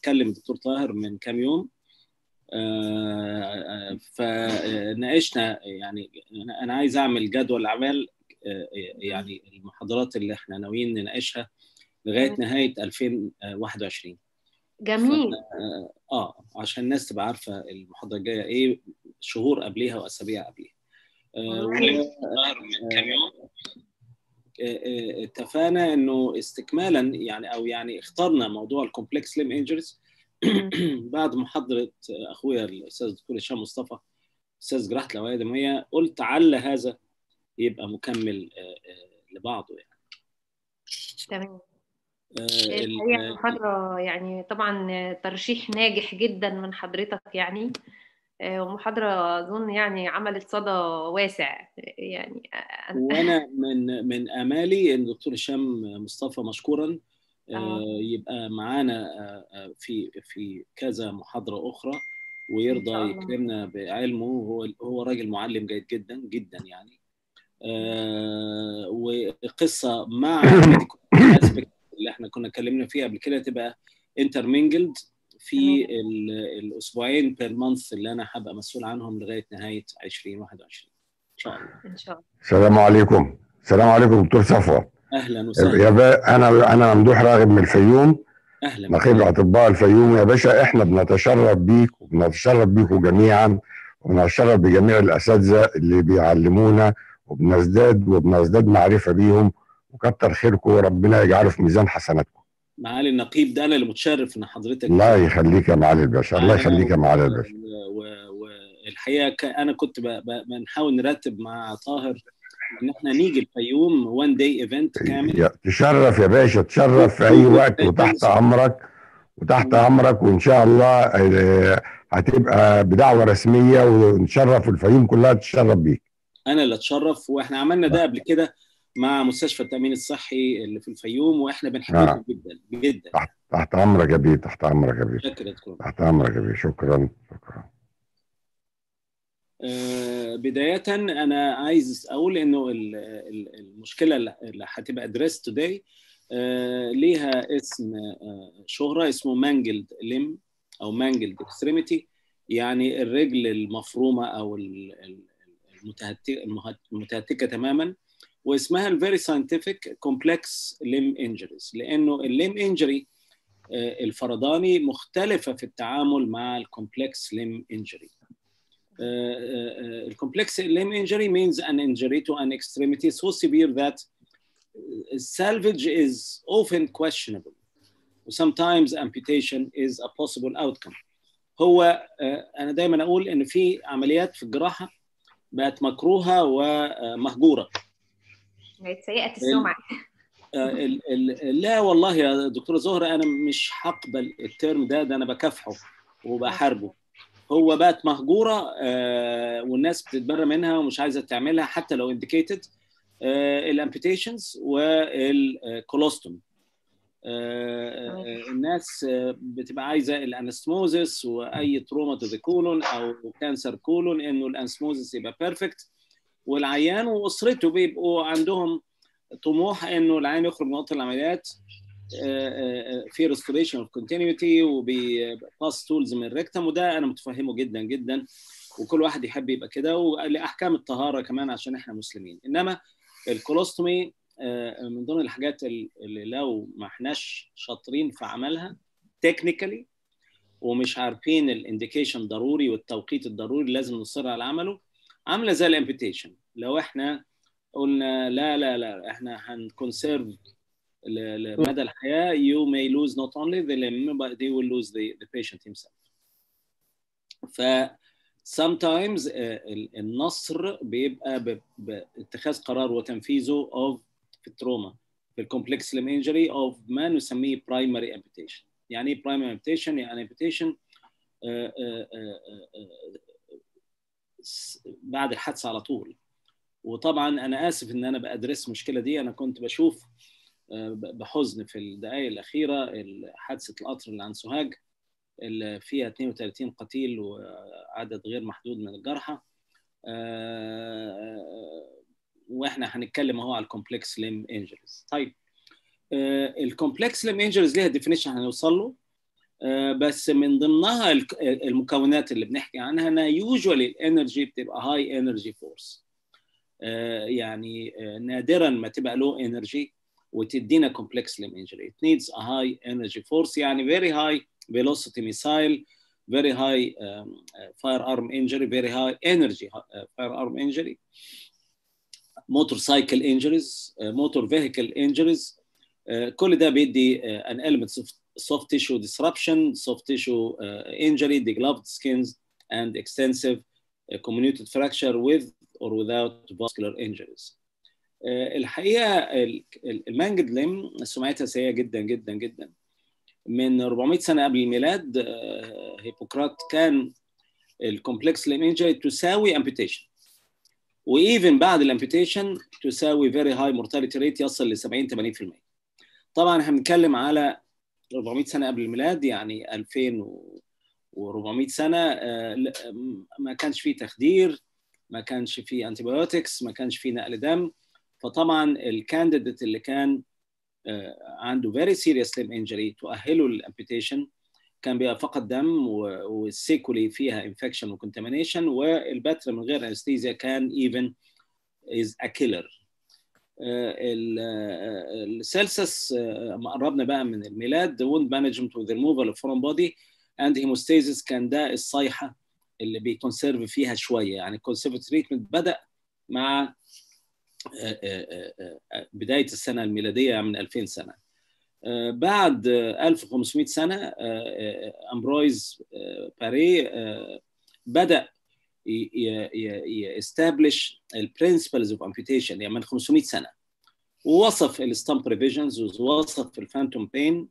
كلم الدكتور طاهر من كام يوم فناقشنا يعني انا عايز اعمل جدول اعمال يعني المحاضرات اللي احنا ناويين نناقشها لغايه نهايه 2021 جميل اه عشان الناس تبقى عارفه المحاضره الجايه ايه شهور قبليها واسابيع قبليها آه من كام يوم اتفقنا انه استكمالا يعني او يعني اخترنا موضوع الكومبلكس ليم انجريز بعد محاضره اخويا الاستاذ الدكتور هشام مصطفى استاذ جراحه الاوعيه الدمويه قلت عل هذا يبقى مكمل لبعضه يعني تمام الحقيقه محاضره يعني طبعا ترشيح ناجح جدا من حضرتك يعني ومحاضرة أظن يعني عملت صدى واسع يعني وأنا من من آمالي إن الدكتور هشام مصطفى مشكورا آه. يبقى معانا في في كذا محاضرة أخرى ويرضى يكرمنا بعلمه هو هو راجل معلم جيد جدا جدا يعني آه وقصة مع اللي احنا كنا اتكلمنا فيها قبل كده تبقى انترمينجلد في الاسبوعين بير مانث اللي انا هبقى مسؤول عنهم لغايه نهايه 2021 ان شاء الله ان شاء الله السلام عليكم السلام عليكم دكتور صفوه اهلا وسهلا يا با انا انا ممدوح راغب من الفيوم اهلا نقيب اطباء الفيوم يا باشا احنا بنتشرف بيك وبنتشرف بيكم جميعا وبنتشرف بجميع الاساتذه اللي بيعلمونا وبنزداد وبنزداد معرفه بيهم وكتر خيركم وربنا يجعله في ميزان حسناتكم معالي النقيب ده انا اللي متشرف ان حضرتك الله يخليك يا معالي الباشا الله يخليك يا معالي الباشا والحقيقه انا كنت بنحاول نرتب مع طاهر ان احنا نيجي الفيوم وان داي ايفنت كامل تشرف يا باشا تشرف في اي وقت وتحت امرك وتحت امرك وان شاء الله هتبقى بدعوه رسميه ونشرف الفيوم كلها تتشرف بيك انا اللي اتشرف واحنا عملنا ده قبل كده مع مستشفى التامين الصحي اللي في الفيوم واحنا بنحبهم آه. جدا جدا تحت, تحت امرك يا بيه تحت امرك يا بيه شكرا تحت امرك يا بيه شكرا شكرا آه بداية أنا عايز أقول إنه المشكلة اللي هتبقى ادريس توداي آه ليها اسم آه شهرة اسمه مانجلد ليم أو مانجلد اكستريميتي يعني الرجل المفرومة أو المتهتكة تماما واسمها الفيري ساينتفك كومبلكس ليم انجريز لانه الليم انجري الفرداني مختلفه في التعامل مع الكومبلكس ليم انجري الكومبلكس ليم انجري means an injury to an extremity so severe that salvage is often questionable sometimes amputation is a possible outcome هو انا دايما اقول ان في عمليات في الجراحه بقت مكروهه ومهجوره بقت سيئه السمعه ال ال لا والله يا دكتوره زهره انا مش هقبل الترم ده ده انا بكافحه وبحاربه هو بقت مهجوره آه والناس بتتبرى منها ومش عايزه تعملها حتى لو انديكيتد آه الامبيتيشنز والكولوستوم آه الناس بتبقى عايزه الانستموزس واي تروما تو ذا كولون او كانسر كولون انه الانستموزس يبقى بيرفكت والعيان واسرته بيبقوا عندهم طموح انه العيان يخرج من اوضه العمليات في ريستوريشن اوف كونتينيوتي وباس تولز من الريكتم وده انا متفهمه جدا جدا وكل واحد يحب يبقى كده ولاحكام الطهاره كمان عشان احنا مسلمين انما الكولوستومي من ضمن الحاجات اللي لو ما احناش شاطرين في عملها تكنيكالي ومش عارفين الانديكيشن ضروري والتوقيت الضروري لازم نصر على عمله عامله زي الامبيتيشن لو احنا قلنا لا لا لا احنا هنكونسيرف لمدى الحياه you may lose not only the limb but they will lose the, the patient himself. ف sometimes النصر بيبقى باتخاذ قرار وتنفيذه of في التروما في الكومبلكس ليم انجري of ما نسميه primary amputation. يعني ايه primary amputation؟ يعني amputation بعد الحادثه على طول. وطبعا انا اسف ان انا بادرس المشكله دي انا كنت بشوف بحزن في الدقائق الاخيره حادثه القطر اللي عن سوهاج اللي فيها 32 قتيل وعدد غير محدود من الجرحى واحنا هنتكلم اهو على الكومبلكس ليم انجريز طيب الكومبلكس ليم انجريز ليها ديفينيشن هنوصل له بس من ضمنها المكونات اللي بنحكي عنها انها يوجوالي الانرجي بتبقى هاي انرجي فورس يعني نادرا ما تبقى لو انرجي وتدينا كومبلكس ليم انجري it needs a high energy force يعني very high velocity missile very high um, firearm injury very high energy uh, firearm injury motorcycle injuries uh, motor vehicle injuries uh, كل ده بيدي uh, an element of soft tissue disruption soft tissue uh, injury degloved skins and extensive uh, comminuted fracture with or without vascular injuries الحقيقه المانجد ليم سمعتها سيئه جدا جدا جدا من 400 سنه قبل الميلاد هيبوكرات كان الكومبلكس ليم انجري تساوي امبيتيشن وايفن بعد الامبيتيشن تساوي فيري هاي مورتاليتي ريت يصل ل 70 80% طبعا احنا بنتكلم على 400 سنه قبل الميلاد يعني 2400 سنه ما كانش فيه تخدير ما كانش فيه انتيبيوتكس ما كانش فيه نقل دم فطبعا الكانديديت اللي كان عنده very serious limb injury تؤهله للامبيتيشن كان بيبقى فقد دم والسيكولي فيها انفكشن وكونتامينيشن والبتر من غير انستيزيا كان even is a killer السلسس قربنا بقى من الميلاد wound management with removal of foreign body and hemostasis كان ده الصيحه اللي بيكونسيرف فيها شويه يعني الكونسيرف تريتمنت بدا مع بدايه السنه الميلاديه من 2000 سنه بعد 1500 سنه امبرويز باري بدا يستابلش البرنسبلز اوف امبيوتيشن يعني من 500 سنه ووصف الستامب ريفيجنز ووصف الفانتوم بين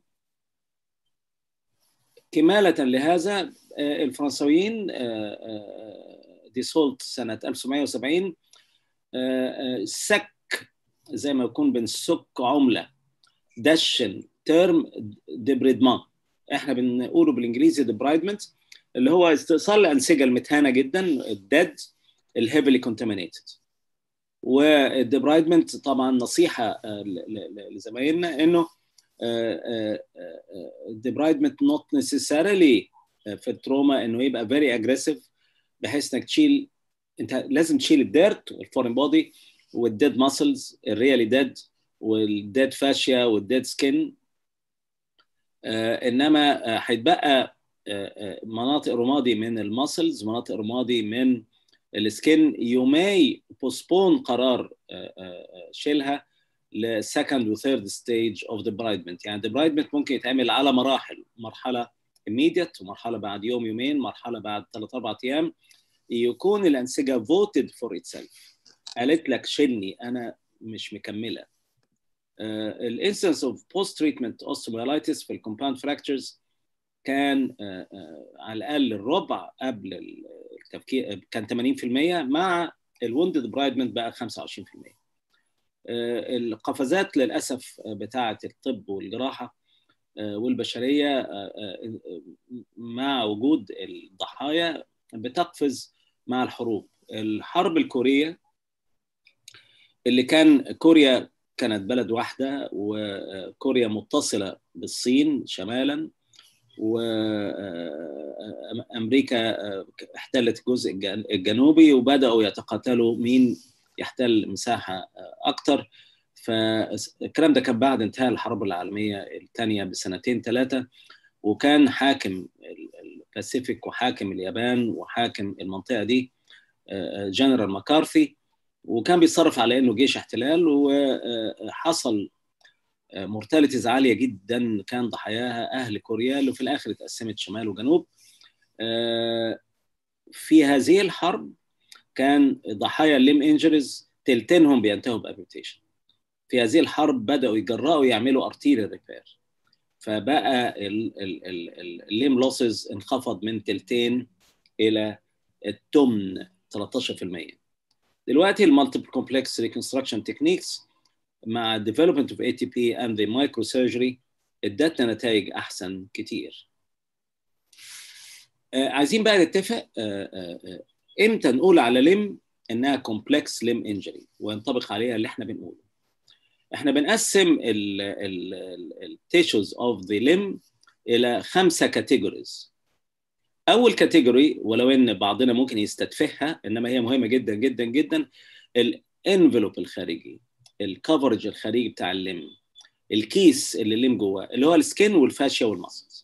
كمالة لهذا الفرنساويين ديسولت سنة 1970 سك زي ما يكون بنسك عملة دشن ترم ديبريدمان احنا بنقوله بالانجليزي ديبرايدمنت اللي هو استئصال الانسجه المتهانه جدا الديد الهيفلي كونتامينيتد والديبرايدمنت طبعا نصيحه لزمايلنا انه الديبرايدمنت نوت نيسيساريلي في التروما انه يبقى فيري اجريسيف بحيث انك تشيل انت لازم تشيل الديرت والفورين بودي والديد ماسلز الريالي ديد والديد فاشيا والديد سكين انما هيتبقى مناطق رمادي من الماسلز مناطق رمادي من السكين يو ماي بوستبون قرار شيلها لسكند وثيرد ستيج اوف ديبرايدمنت يعني ديبرايدمنت ممكن يتعمل على مراحل مرحله immediate ومرحله بعد يوم يومين مرحله بعد ثلاث اربع ايام يكون الانسجه voted for itself قالت لك شيلني انا مش مكمله الانسنس اوف بوست تريتمنت اوستيوميلايتس في الكومباوند فراكتشرز كان uh, uh, على الاقل الربع قبل التفكير كان 80% مع الوندد برايدمنت بقى 25% القفزات للاسف بتاعه الطب والجراحه والبشريه مع وجود الضحايا بتقفز مع الحروب الحرب الكوريه اللي كان كوريا كانت بلد واحده وكوريا متصله بالصين شمالا وامريكا احتلت الجزء الجنوبي وبداوا يتقاتلوا مين يحتل مساحه اكثر فالكلام ده كان بعد انتهاء الحرب العالميه الثانيه بسنتين ثلاثه وكان حاكم الباسيفيك وحاكم اليابان وحاكم المنطقه دي جنرال مكارثي وكان بيتصرف على انه جيش احتلال وحصل مورتاليتيز عاليه جدا كان ضحاياها اهل كوريا اللي في الاخر اتقسمت شمال وجنوب في هذه الحرب كان ضحايا الليم انجريز تلتينهم بينتهوا بامبيوتيشن في هذه الحرب بداوا يجرأوا يعملوا ارتيريال ريبير فبقى الليم لوسز انخفض من تلتين الى الثمن 13% دلوقتي المالتيبل كومبلكس ريكونستراكشن تكنيكس مع development of ATP and the microsurgery ادتنا نتائج احسن كتير. آه عايزين بقى نتفق آه آه امتى نقول على لم انها كومبلكس لم انجري وينطبق عليها اللي احنا بنقوله. احنا بنقسم التيشوز اوف ذا لم الى خمسه كاتيجوريز اول كاتيجوري ولو ان بعضنا ممكن يستتفهها انما هي مهمه جدا جدا جدا الانفلوب الخارجي الكفرج الخارجي بتاع اللم الكيس اللي اللم جواه اللي هو السكين والفاشيا والماسلز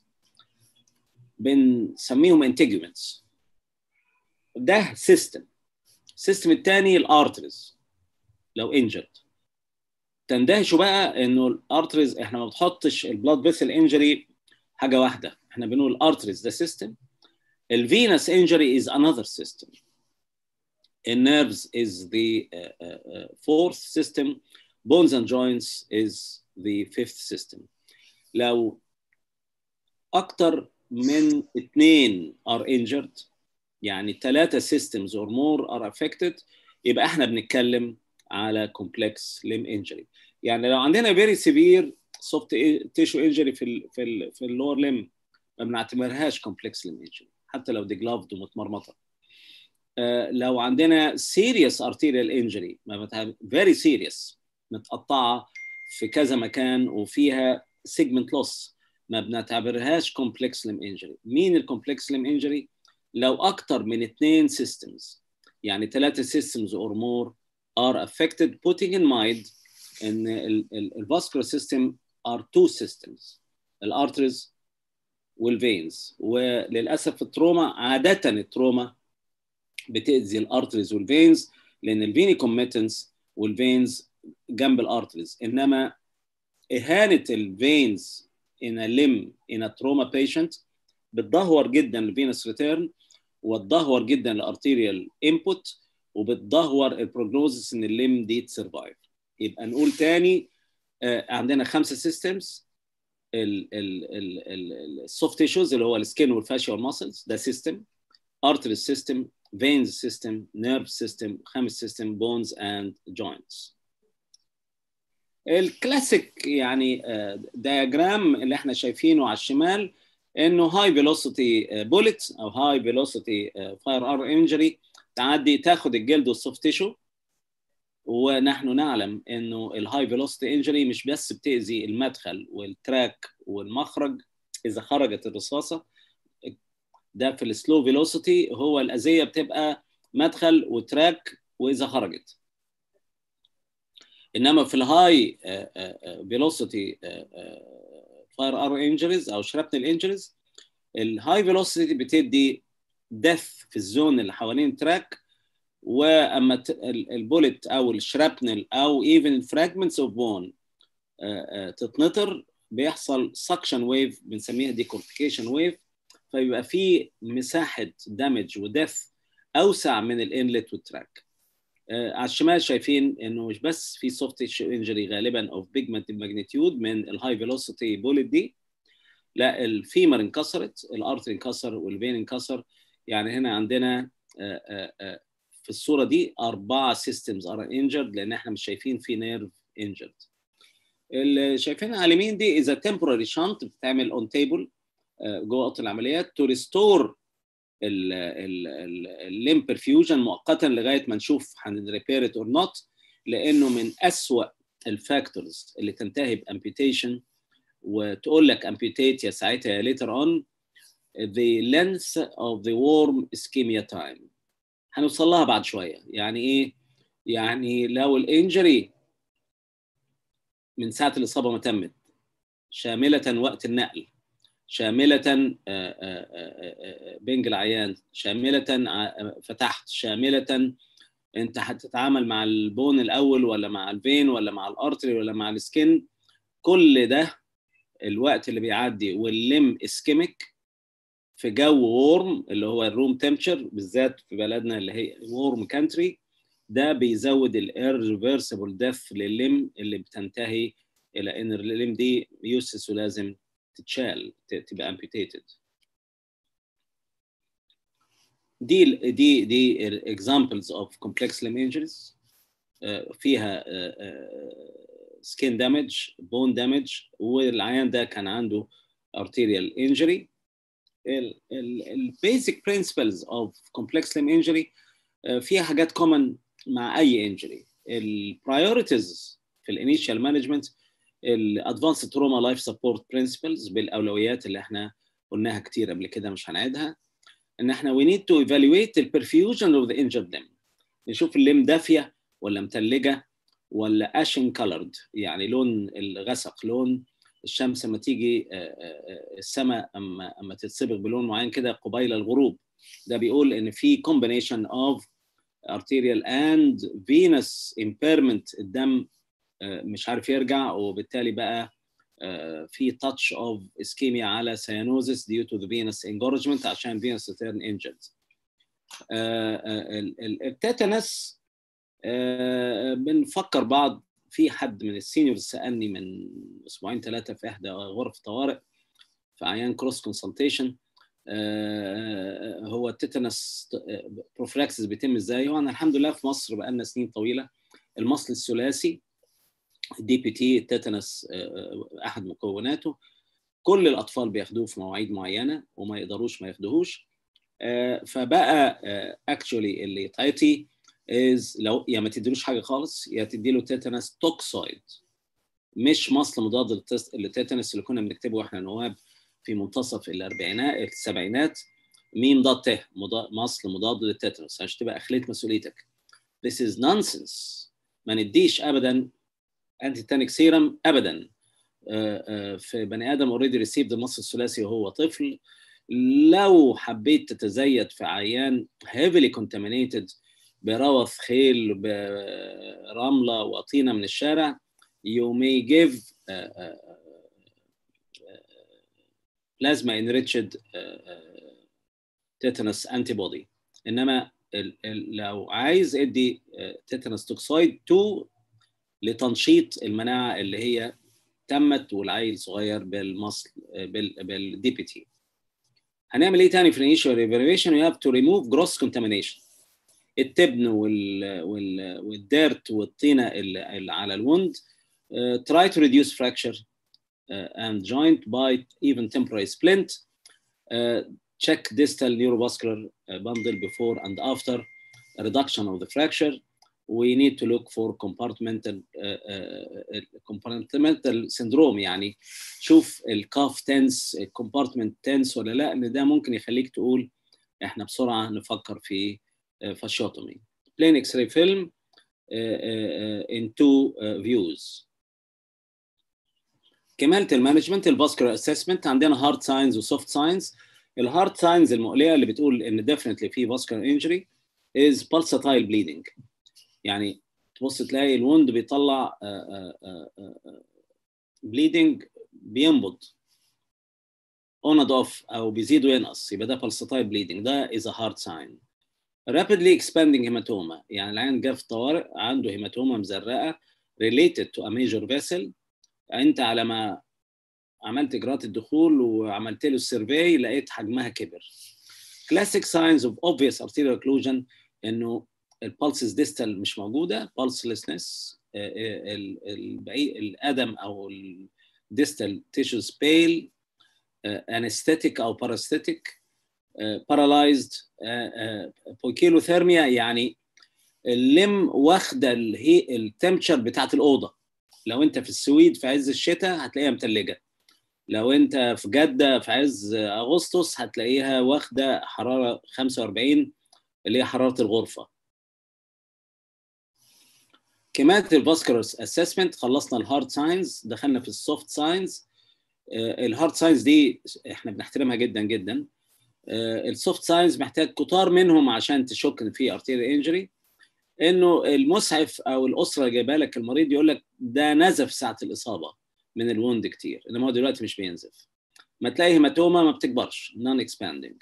بنسميهم انتجمنتس ده سيستم السيستم الثاني الارترز لو انجرد تندهشوا بقى انه الارترز احنا ما بنحطش البلاد فيسل انجري حاجه واحده احنا بنقول الارترز ده سيستم الفينس انجري is another system النيرفز is the uh, uh, fourth system bones and joints is the fifth system لو اكتر من اثنين are injured يعني ثلاثة systems or more are affected يبقى احنا بنتكلم على complex limb injury يعني لو عندنا very severe soft tissue injury في ال في ال في اللور limb ما بنعتبرهاش complex limb injury حتى لو دي جلافد ومتمرمطه uh, لو عندنا serious arterial injury ما بتها very serious متقطعه في كذا مكان وفيها segment loss ما بنعتبرهاش complex limb injury مين الكومبلكس limb injury لو اكتر من اثنين systems يعني ثلاثه systems or more are affected putting in mind ان الفاسكولار system are two systems الارترز والفينز وللاسف التروما عاده التروما بتاذي الارترز والفينز لان الفيني كوميتنس والفينز جنب الارترز انما اهانه الفينز in a limb in a trauma patient بتدهور جدا الفينس ريتيرن وتدهور جدا الارتيريال انبوت وبتدهور البروجنوزس ان الليم دي تسرفايف يبقى نقول تاني عندنا خمسه سيستمز السوفت تيشوز اللي هو السكين والفاشيا والماسلز ده سيستم ارتري سيستم فينز سيستم نيرف سيستم خامس سيستم بونز اند جوينتس الكلاسيك يعني دياجرام اللي احنا شايفينه على الشمال انه هاي فيلوسيتي بوليت او هاي فيلوسيتي فاير ار انجري تعدي تاخد الجلد والسوفت تيشو ونحن نعلم انه الهاي فيلوسيتي انجري مش بس بتاذي المدخل والتراك والمخرج اذا خرجت الرصاصه ده في السلو فيلوسيتي هو الاذيه بتبقى مدخل وتراك واذا خرجت انما في الهاي فيلوسيتي فاير ار انجريز او شرابنل انجريز الهاي فيلوسيتي بتدي ديث في الزون اللي حوالين التراك واما البوليت او الشرابنل او ايفن فراجمنتس اوف بون تتنطر بيحصل سكشن ويف بنسميها ديكورتيكيشن ويف فيبقى في مساحه دامج وديث اوسع من الانلت والتراك على الشمال شايفين انه مش بس في سوفت تيشو انجري غالبا اوف بيجمنت ماجنتيود من الهاي فيلوسيتي بوليت دي لا الفيمر انكسرت الارتري انكسر والفين انكسر يعني هنا عندنا في الصوره دي اربعه سيستمز ار انجرد لان احنا مش شايفين في نيرف انجرد اللي شايفينها على اليمين دي اذا تمبوراري شانت بتتعمل اون تيبل جوه اوضه العمليات تو ريستور الليم برفيوجن مؤقتا لغايه ما نشوف هنريبير اور نوت لانه من اسوأ الفاكتورز اللي تنتهي بامبيتيشن وتقول لك امبيتيت يا ساعتها يا later on the length of the worm ischemia time هنوصل لها بعد شويه يعني ايه يعني لو الانجري من ساعه الاصابه ما تمت شامله وقت النقل شاملة بنج العيان شاملة فتحت شاملة انت هتتعامل مع البون الاول ولا مع الفين ولا مع الارتري ولا مع السكن كل ده الوقت اللي بيعدي واللم اسكيميك في جو وورم اللي هو الروم تمبتشر بالذات في بلدنا اللي هي وورم كانتري ده بيزود الريفرسبل ديث لللم اللي بتنتهي الى ان اللم دي يوسس ولازم تتشال تبقى امبيتيتد دي دي دي examples of complex limb injuries فيها skin damage bone damage والعيان ده كان عنده arterial injury البيزك principles of complex limb injury فيها حاجات common مع اي injury البرايورتيز في الانيشال مانجمنت الادفانسد تروما لايف سبورت برنسبلز بالاولويات اللي احنا قلناها كتير قبل كده مش هنعيدها ان احنا we need to evaluate the perfusion of the injured limb نشوف الليم دافيه ولا متلجه ولا اشن كولرد يعني لون الغسق لون الشمس لما تيجي السماء اما اما تتصبغ بلون معين كده قبيل الغروب ده بيقول ان في combination of arterial and venous impairment الدم مش عارف يرجع وبالتالي بقى في touch of ischemia على cyanosis due to the venous engorgement عشان venous turn injured. التيتانس بنفكر بعض في حد من السينيورز سالني من اسبوعين ثلاثه في احدى غرف طوارئ في عيان كروس كونسلتيشن هو التيتانس بروفلاكسس بيتم ازاي؟ هو انا الحمد لله في مصر بقالنا سنين طويله المصل الثلاثي الدي بي تي التيتانس احد مكوناته كل الاطفال بياخدوه في مواعيد معينه وما يقدروش ما ياخدوهوش فبقى اكشولي اللي يتعطي از لو يا ما تديلوش حاجه خالص يا تدي له تيتانس توكسويد مش مصل مضاد للتيتانس اللي كنا بنكتبه واحنا نواب في منتصف الاربعينات السبعينات ميم ضاد ت مصل مضاد للتيتانس عشان تبقى اخليت مسؤوليتك This is nonsense ما نديش ابدا انتي تانيك سيرم ابدا في بني ادم اوريدي ريسيفد المصل الثلاثي وهو طفل لو حبيت تتزيد في عيان heavily contaminated بروث خيل برمله وطينه من الشارع you may give uh, uh, plasma enriched tetanus antibody انما ال ال لو عايز ادي تيتانس توكسويد 2 لتنشيط المناعه اللي هي تمت والعيل صغير بالمصل بالدي بي تي هنعمل ايه تاني في الانيشال ايفالويشن يو هاف تو ريموف جروس كونتامينيشن التبن وال وال والديرت والطينه اللي, اللي على الوند uh, try to reduce fracture uh, and joint by even temporary splint uh, check distal neurovascular bundle before and after reduction of the fracture we need to look for compartmental compartmental syndrome يعني شوف الكاف تنس الكومبارتمنت تنس ولا لا ان ده ممكن يخليك تقول احنا بسرعه نفكر في fasciotomy. Plain X-ray film uh, uh, in two uh, views. كمالة المانجمنت الفاسكولار اسسمنت عندنا هارد ساينز وسوفت ساينز الهارد ساينز المقلقه اللي بتقول ان ديفنتلي في فاسكولار انجري از pulsatile bleeding يعني تبص تلاقي الوند بيطلع بليدنج بينبض اون اند اوف او بيزيد وينقص يبقى ده pulsatile bleeding ده is a hard sign rapidly expanding hematoma يعني العيان جه في الطوارئ عنده هيماتوما مزرقه related to a major vessel انت على ما عملت اجراءات الدخول وعملت له السيرفي لقيت حجمها كبر classic signs of obvious arterial occlusion انه البلسز ديستال مش موجوده pulselessness البعيد الادم او الديستال تيشوز بيل anesthetic او parastatic بارالايزد بوكيلوثيرميا يعني اللم واخده التمبشر بتاعت الاوضه لو انت في السويد في عز الشتاء هتلاقيها متلجه لو انت في جده في عز اغسطس هتلاقيها واخده حراره 45 اللي هي حراره الغرفه كمات الفاسكولار اسسمنت خلصنا الهارد ساينز دخلنا في السوفت ساينز الهارد ساينز دي احنا بنحترمها جدا جدا السوفت ساينز محتاج كتار منهم عشان تشك ان في ارتيريال انجري انه المسعف او الاسره اللي جايبه لك المريض يقول لك ده نزف ساعه الاصابه من الوند كتير انما هو دلوقتي مش بينزف ما تلاقي هيماتوما ما بتكبرش نون اكسباندنج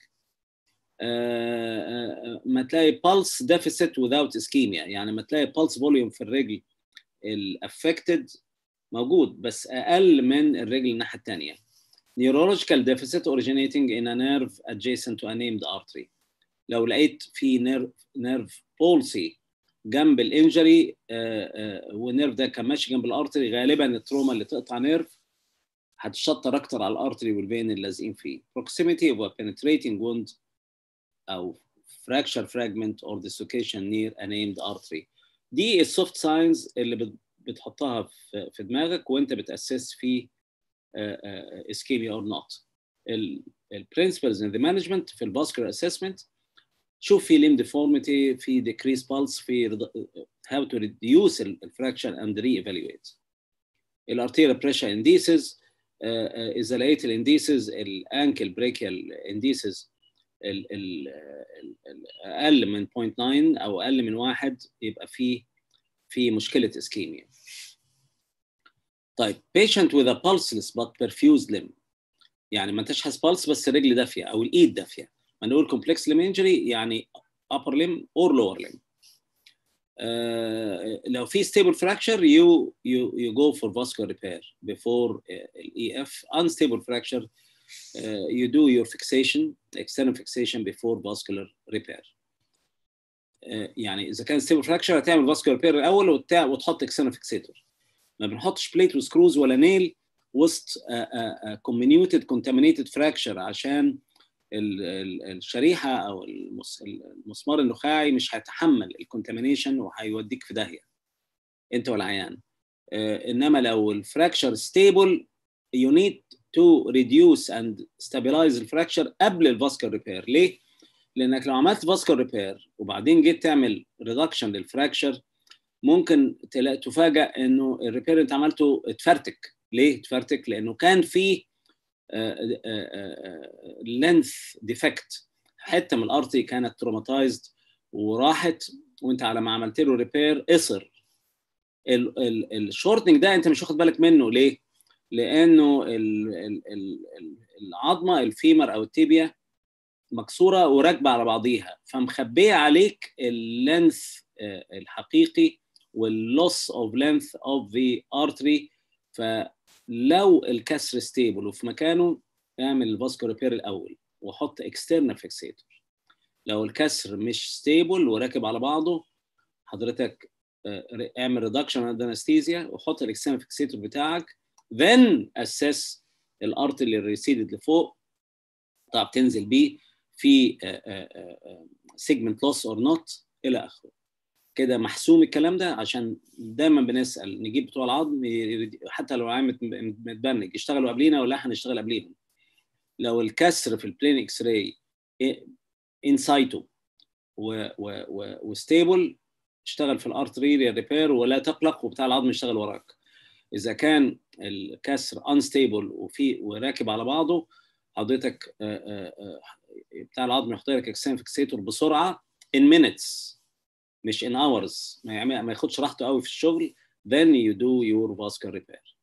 ما تلاقي بالس ديفيسيت without ischemia يعني ما تلاقي بالس فوليوم في الرجل الافكتد موجود بس اقل من الرجل الناحيه الثانيه neurological deficit originating in a nerve adjacent to a named artery لو لقيت في نيرف نيرف بولسي جنب الانجري والنيرف ده كان ماشي جنب الارتري غالبا التروما اللي تقطع نيرف هتشطر اكتر على الارتري والفين اللي لازقين فيه proximity of a penetrating wound او fracture fragment or dislocation near a named artery دي السوفت ساينز اللي بتحطها في, في دماغك وانت بتاسس في اسكيميا اور نوت البرنسبلز ان ذا مانجمنت في الفاسكولار اسسمنت شوف في ليم ديفورميتي في decrease pulse في how to reduce الفراكشر and re-evaluate الارتيريال بريشر انديسز اذا لقيت الانديسز الانكل بريكيال انديسز اقل من 0.9 او اقل من واحد يبقى في في مشكله اسكيميا طيب patient with a pulseless but perfused limb يعني ما انتش حاسس pulse بس الرجل دافيه او الايد دافيه ما نقول complex limb injury يعني upper limb or lower limb uh, لو في stable fracture you you you go for vascular repair before uh, EF unstable fracture uh, you do your fixation external fixation before vascular repair uh, يعني اذا كان stable fracture هتعمل vascular repair الاول وتع... وتحط external fixator ما بنحطش بليت وسكروز ولا نيل وسط comminuted contaminated fracture عشان الشريحه او المسمار النخاعي مش هيتحمل الكونتامينيشن وهيوديك في داهيه انت والعيان انما لو الفراكشر ستيبل you need to reduce and stabilize الفراكشر قبل الفاسكر ريبير ليه؟ لانك لو عملت فاسكر ريبير وبعدين جيت تعمل ريدكشن للفراكشر ممكن تفاجئ انه الريبير انت عملته اتفرتك ليه اتفرتك؟ لانه كان فيه لينث ديفكت حته من الارتي كانت تروماتايزد وراحت وانت على ما عملت له ريبير قصر الشورتنج ده انت مش واخد بالك منه ليه؟ لانه ال ال ال العظمه الفيمر او التيبيا مكسوره وراكبه على بعضيها فمخبيه عليك اللينث الحقيقي واللوس اوف لينث اوف ذا ارتري فلو الكسر ستيبل وفي مكانه اعمل الفاسكو ريبير الاول وحط اكسترنال فيكسيتور لو الكسر مش ستيبل وراكب على بعضه حضرتك اعمل ريدكشن اند انستيزيا وحط الاكسترنال فيكسيتور بتاعك then assess الارت اللي ريسيدد لفوق طب تنزل بيه في سيجمنت لوس اور نوت الى اخره كده محسوم الكلام ده عشان دايما بنسال نجيب بتوع العظم حتى لو عام متبنج يشتغلوا قبلينا ولا هنشتغل قبليهم لو الكسر في البلين اكس راي انسايتو وستيبل اشتغل في الارتري ريبير ولا تقلق وبتاع العظم يشتغل وراك اذا كان الكسر انستيبل وفي وراكب على بعضه حضرتك بتاع العظم يحط لك اكسان فيكسيتور بسرعه in minutes مش in hours ما ما ياخدش راحته قوي في الشغل then you do your vascular repair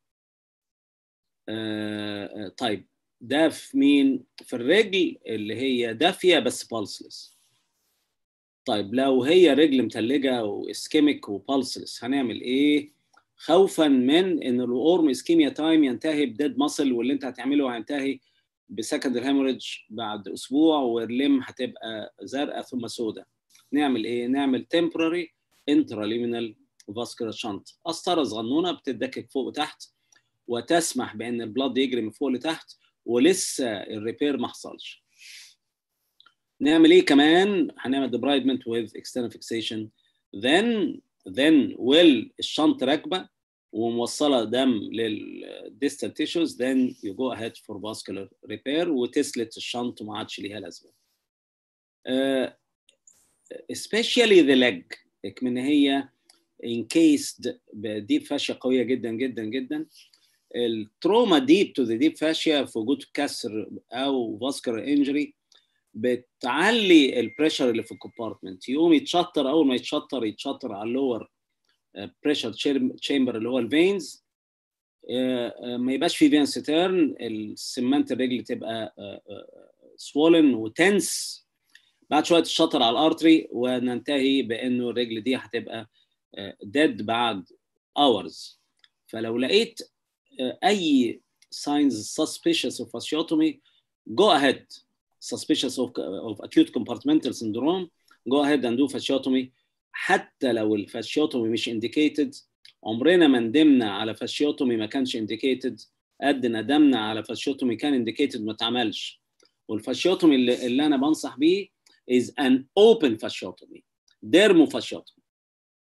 uh, طيب ده في مين في الرجل اللي هي دافيه بس pulseless طيب لو هي رجل متلجه واسكيميك وبالسلس هنعمل ايه خوفا من ان الاورم اسكيميا تايم ينتهي بديد ماسل واللي انت هتعمله هينتهي بسكندري هيموريدج بعد اسبوع واللم هتبقى زرقاء ثم سوداء نعمل ايه نعمل temporary intraliminal vascular shunt قسطره صغنونه بتدكك فوق وتحت وتسمح بان البلاد يجري من فوق لتحت ولسه الريبير ما حصلش نعمل ايه كمان هنعمل debridement with external fixation then then will الشنط راكبه وموصله دم للديستال تيشوز then you go ahead for vascular repair وتسلت الشنط وما عادش ليها لازمه. Uh, especially the leg من هي encased بديب فاشيا قويه جدا جدا جدا التروما ديب تو ذا ديب فاشيا في وجود كسر او فاسكولار انجري بتعلي البريشر اللي في الكومبارتمنت يقوم يتشطر اول ما يتشطر يتشطر على اللور بريشر تشامبر اللي هو الفينز ما يبقاش في فين ستيرن السمنت الرجل تبقى سوولن وتنس بعد شويه تشطر على الارتري وننتهي بانه الرجل دي هتبقى ديد بعد اورز فلو لقيت اي signs suspicious of fasciotomy go ahead suspicious of, of acute compartmental syndrome go ahead and do fasciotomy حتى لو الفاشيوتومي مش indicated عمرنا ما ندمنا على فاشيوتومي ما كانش indicated قد ندمنا على فاشيوتومي كان indicated ما اتعملش والفاشيوتومي اللي, اللي انا بنصح بيه is an open fasciotomy dermofasciotomy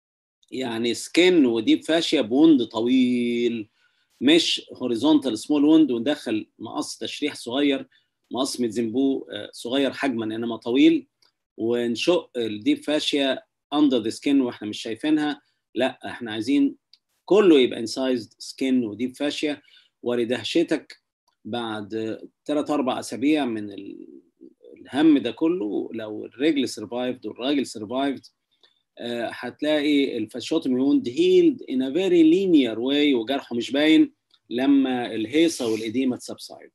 يعني سكين وديب فاشيا بوند طويل مش هوريزونتال سمول وند وندخل مقص تشريح صغير مقص ميتزنبو صغير حجما انما طويل ونشق الديب فاشيا اندر ذا سكين واحنا مش شايفينها لا احنا عايزين كله يبقى انسايزد سكين وديب فاشيا ولدهشتك بعد ثلاث اربع اسابيع من الهم ده كله لو الرجل سرفايفد والراجل سرفايفد هتلاقي الفاشيوتومي ووند هيلد ان ا فيري لينير واي وجرحه مش باين لما الهيصه والاديمه تسبسايد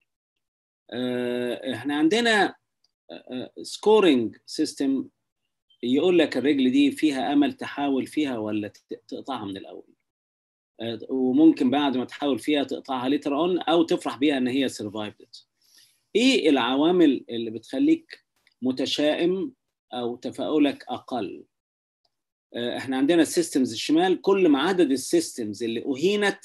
احنا عندنا سكورنج سيستم يقول لك الرجل دي فيها امل تحاول فيها ولا تقطعها من الاول وممكن بعد ما تحاول فيها تقطعها ليتر اون او تفرح بيها ان هي سرفايفد ايه العوامل اللي بتخليك متشائم او تفاؤلك اقل احنا عندنا السيستمز الشمال كل ما عدد السيستمز اللي اهينت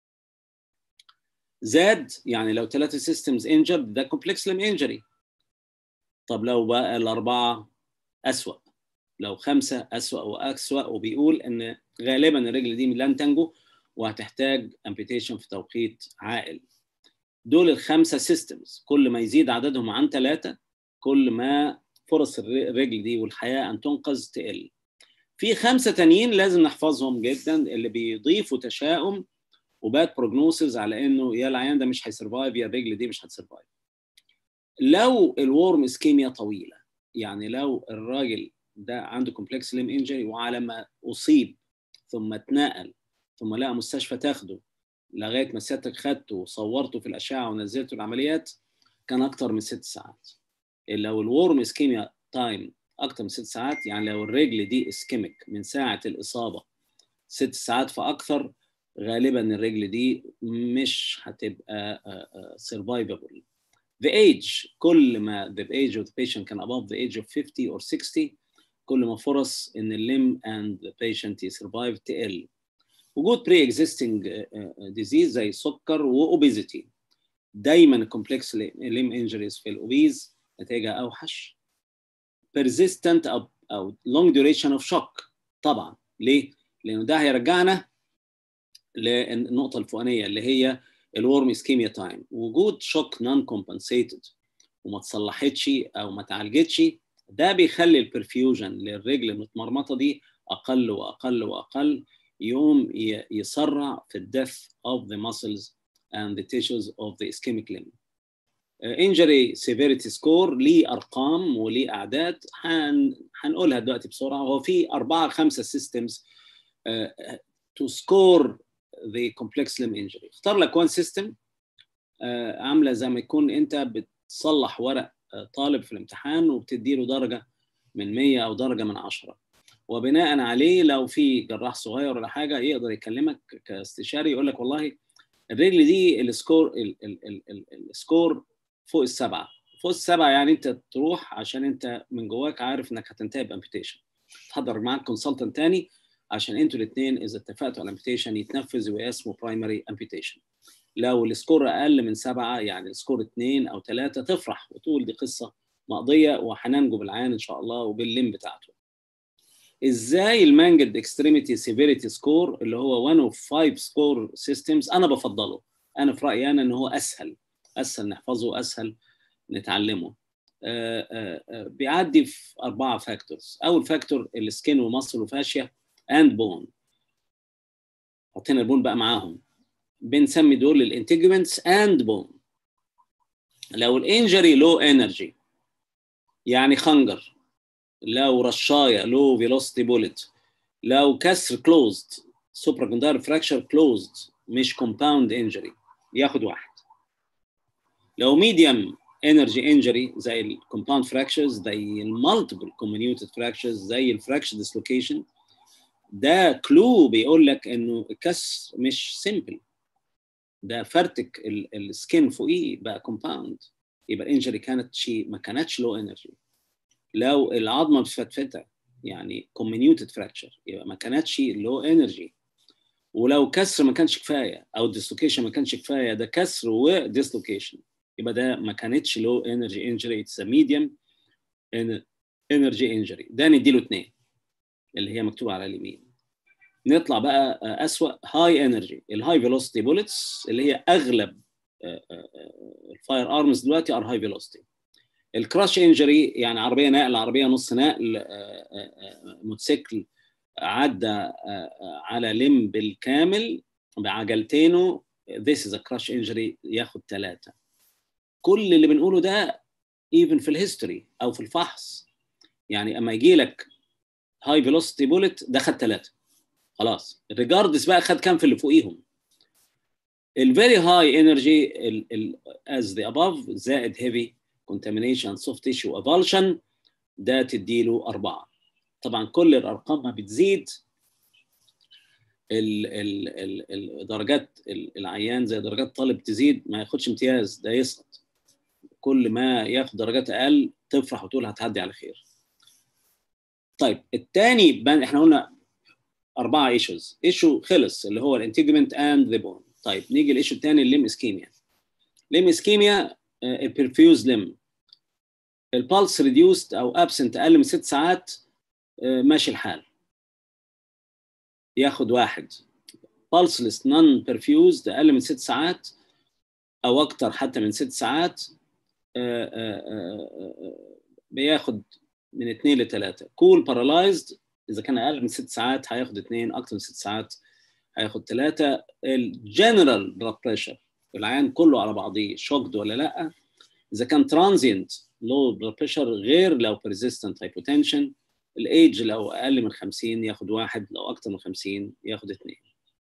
زاد يعني لو ثلاثه سيستمز انجرد ده كومبلكس لم انجري طب لو بقى الاربعه اسوأ لو خمسه اسوأ واسوأ وبيقول ان غالبا الرجل دي لن تنجو وهتحتاج امبيتيشن في توقيت عاقل دول الخمسه سيستمز كل ما يزيد عددهم عن ثلاثه كل ما فرص الرجل دي والحياه ان تنقذ تقل في خمسه تانيين لازم نحفظهم جدا اللي بيضيفوا تشاؤم وباد بروجنوسز على انه يا العيان ده مش هيسرفايف يا الرجل دي مش هتسرفايف لو الورم اسكيميا طويله يعني لو الراجل ده عنده كومبلكس ليم انجري وعلى ما اصيب ثم اتنقل ثم لقى مستشفى تاخده لغايه ما سيادتك خدته وصورته في الاشعه ونزلته العمليات كان اكتر من ست ساعات لو الورم اسكيميا تايم اكتر من ست ساعات يعني لو الرجل دي اسكيميك من ساعه الاصابه ست ساعات فاكثر غالبا الرجل دي مش هتبقى survivable. The age كل ما the age of the patient can above the age of 50 or 60 كل ما فرص ان الليم and the patient survive تقل. وجود pre-existing disease زي السكر وأوبيزيتي دايما complex limb injuries في الأوبيز نتائجها أوحش. persistent أو, أو long duration of shock طبعا ليه؟ لأنه ده هيرجعنا للنقطة الفوقانية اللي هي الورم اسكيميا تايم وجود شوك نون كومبنسيتد وما تصلحتش او ما اتعالجتش ده بيخلي البرفيوجن للرجل المتمرمطه دي اقل واقل واقل يوم يسرع في الديث of the muscles and the tissues of the ischemic limb. Uh, injury severity score ليه ارقام وليه اعداد هنقولها دلوقتي بسرعه هو في اربعه خمسه سيستمز uh, to score the complex limb injury اختار لك وان سيستم آه عامله زي ما يكون انت بتصلح ورق آه طالب في الامتحان وبتدي له درجه من 100 او درجه من 10 وبناء عليه لو في جراح صغير ولا حاجه يقدر يكلمك كاستشاري يقول لك والله الرجل دي السكور السكور فوق السبعه فوق السبعه يعني انت تروح عشان انت من جواك عارف انك هتنتهي بامبيتيشن تحضر معاك كونسلتنت تاني عشان انتوا الاثنين اذا اتفقتوا على امبيتيشن يتنفذ ويبقى اسمه برايمري امبيتيشن لو السكور اقل من سبعه يعني السكور اثنين او ثلاثه تفرح وتقول دي قصه مقضيه وهننجو بالعيان ان شاء الله وباللم بتاعته ازاي المانجد اكستريميتي سيفيريتي سكور اللي هو 1 اوف 5 سكور سيستمز انا بفضله انا في رايي انا ان هو اسهل اسهل نحفظه اسهل نتعلمه آآ آآ بيعدي في اربعه فاكتورز اول فاكتور السكين ومصل وفاشيا اند بون حطينا البون بقى معاهم بنسمي دول الانتجمنتس اند بون لو الانجري لو انرجي يعني خنجر لو رشايه لو فيلوسيتي بولت لو كسر كلوزد سوبرا كوندار فراكشر كلوزد مش كومباوند انجري ياخد واحد لو ميديوم انرجي انجري زي الكومباوند فراكشرز زي المالتيبل كومينيوتد فراكشرز زي الفراكشر ديسلوكيشن ده كلو بيقول لك انه الكسر مش سيمبل ده فرتك السكين فوقيه بقى كومباوند يبقى الانجري كانت شيء ما كانتش لو انرجي لو العظمه متفتفته يعني كومينيوتد فراكشر يبقى ما كانتش لو انرجي ولو كسر ما كانش كفايه او ديسلوكيشن ما كانش كفايه ده كسر وديسلوكيشن يبقى ده ما كانتش لو انرجي انجري اتس ميديوم انرجي انجري ده نديله اثنين اللي هي مكتوبه على اليمين نطلع بقى اسوء هاي انرجي الهاي فيلوسيتي بوليتس اللي هي اغلب الفاير ارمز دلوقتي ار هاي فيلوسيتي الكراش انجري يعني عربيه نقل عربيه نص نقل موتوسيكل عدى على لم بالكامل بعجلتينه this is a crush injury ياخد ثلاثة كل اللي بنقوله ده even في الهيستوري او في الفحص يعني اما يجي لك هاي فيلوسيتي بولت ده خد ثلاثة خلاص ريجاردس بقى خد كام في اللي فوقيهم الفيري هاي انرجي as the above زائد heavy contamination soft tissue avulsion ده تديله أربعة طبعا كل الأرقام ما بتزيد ال ال ال درجات العيان زي درجات طالب تزيد ما ياخدش امتياز ده يسقط كل ما ياخد درجات اقل تفرح وتقول هتعدي على خير طيب الثاني احنا قلنا اربعه ايشوز ايشو خلص اللي هو الانتجمنت اند ذا بون طيب نيجي الايشو الثاني الليم اسكيميا ليم اسكيميا البرفيوز ليم البالس ريديوست او ابسنت اقل من ست ساعات ماشي الحال ياخد واحد pulseless non perfused اقل من ست ساعات او اكتر حتى من ست ساعات بياخد من اثنين لثلاثه كول بارالايزد اذا كان اقل من ست ساعات هياخد اثنين اكتر من ست ساعات هياخد ثلاثه الجنرال بلاد بريشر العيان كله على بعضيه شوكد ولا لا اذا كان ترانزينت لو بلاد بريشر غير لو بيرزيستنت هايبوتنشن الايدج لو اقل من 50 ياخد واحد لو اكتر من 50 ياخد اثنين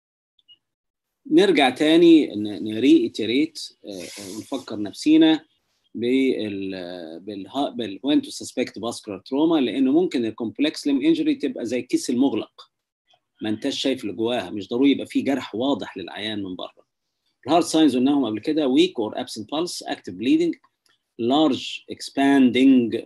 نرجع تاني نريتريت ونفكر نفسينا بال بال وين تو سسبكت فاسكولار تروما لانه ممكن الكومبلكس ليم انجري تبقى زي الكيس المغلق ما انتش شايف اللي جواها مش ضروري يبقى في جرح واضح للعيان من بره الهارد ساينز قلناهم قبل كده ويك اور ابسنت بالس اكتف بليدنج لارج اكسباندنج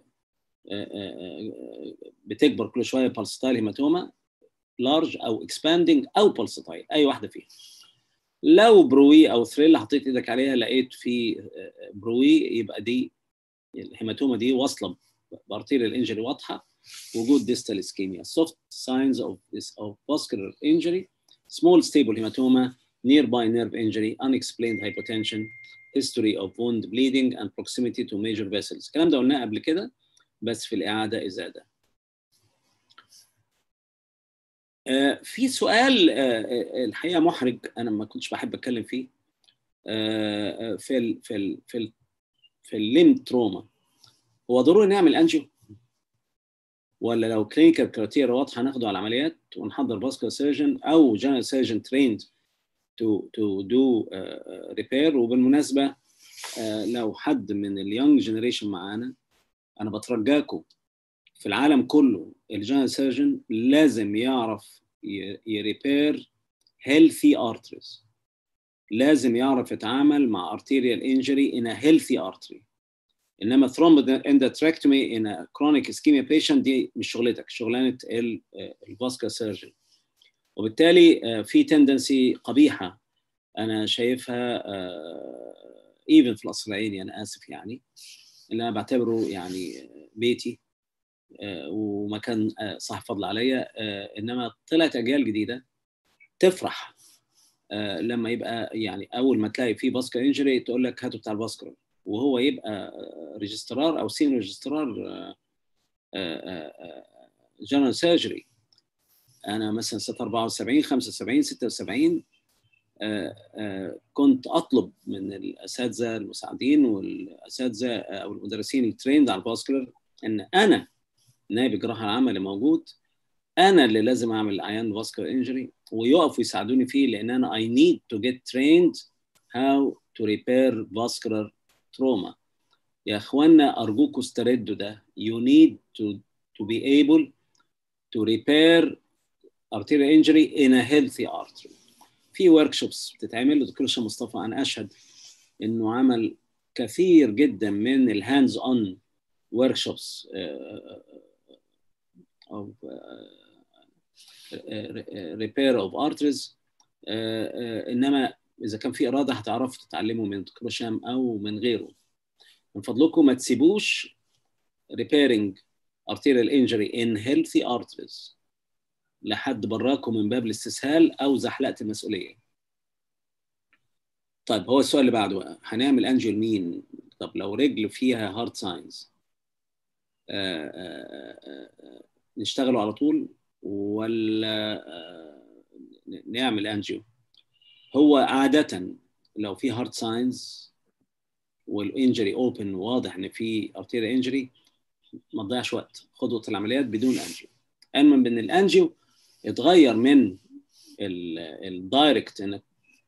بتكبر كل شويه بالستايل هيماتوما لارج او اكسباندنج او بالستايل اي واحده فيهم لو بروي او ثريل حطيت ايدك عليها لقيت في بروي يبقى دي الهيماتوما دي واصله بارتيريال انجري واضحه وجود ديستال اسكيميا soft signs of this of vascular injury small stable hematoma nearby nerve injury unexplained hypotension history of wound bleeding and proximity to major vessels الكلام ده قلناه قبل كده بس في الإعادة إزادة. آه في سؤال آه الحقيقة محرج أنا ما كنتش بحب أتكلم فيه آه في ال في ال في ال في الليم تروما هو ضروري نعمل أنجيو ولا لو كلينيكال كرايتيريا واضحة ناخده على العمليات ونحضر فاسكولار سيرجن أو جنرال سيرجن تريند تو تو دو ريبير وبالمناسبة لو حد من اليونج جنريشن معانا انا بترجاكم في العالم كله الجنرال سيرجن لازم يعرف يريبير هيلثي ارتريز لازم يعرف يتعامل مع arterial injury in a healthy artery انما thromboendarterectomy in a chronic ischemia patient دي مش شغلتك شغلانه الفاسكولار سيرجن وبالتالي في تندنسي قبيحه انا شايفها ايفن في القصر العيني انا اسف يعني اللي انا بعتبره يعني بيتي ومكان صاحب فضل عليا انما طلعت اجيال جديده تفرح لما يبقى يعني اول ما تلاقي فيه فاسكولار انجري تقول لك هاتوا بتاع الفاسكولار وهو يبقى ريجسترار او سين ريجسترار جنرال سيرجري انا مثلا سنه 74 75 76 كنت اطلب من الاساتذه المساعدين والاساتذه او المدرسين التريند على الفاسكولار ان انا نائب الجراحه العامه اللي موجود انا اللي لازم اعمل عيان فاسكولار انجري ويقفوا يساعدوني فيه لان انا I need to get trained how to repair vascular trauma يا اخوانا ارجوكم استردوا ده you need to to be able to repair arterial injury in a healthy artery في ورك شوبس بتتعمل الدكتور هشام مصطفى انا اشهد انه عمل كثير جدا من الهاندز اون ورك شوبس of ريبير اوف ارتريز انما اذا كان في اراده هتعرفوا تتعلموا من دكتور هشام او من غيره من فضلكم ما تسيبوش repairing arterial injury in healthy arteries لحد براكم من باب الاستسهال او زحلقه المسؤوليه طيب هو السؤال اللي بعده بقى هنعمل انجيو لمين طب لو رجل فيها هارد ساينز نشتغله على طول ولا نعمل انجيو هو عاده لو في هارد ساينز والانجري اوبن واضح ان في ارتيريا انجري ما تضيعش وقت خطوه العمليات بدون انجيو علما بان الانجيو اتغير من الدايركت انك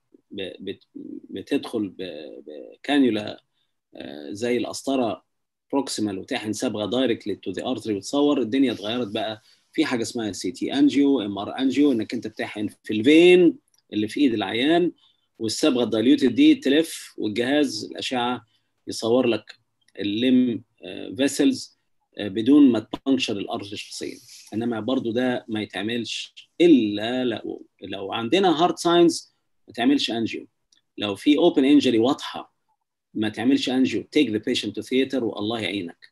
بتدخل بكانيولا زي القسطره بروكسيمال وتحن صبغه دايركتلي تو ذا ارتري وتصور الدنيا اتغيرت بقى في حاجه اسمها سي تي انجيو ام ار انجيو انك انت بتحقن في الفين اللي في ايد العيان والصبغه الدايليوتد دي تلف والجهاز الاشعه يصور لك الليم فيسلز بدون ما تبنشر الارتري شخصيا انما برضو ده ما يتعملش الا لو لو عندنا هارد ساينز ما تعملش انجيو لو في اوبن انجري واضحه ما تعملش انجيو تيك ذا بيشنت تو ثياتر والله يعينك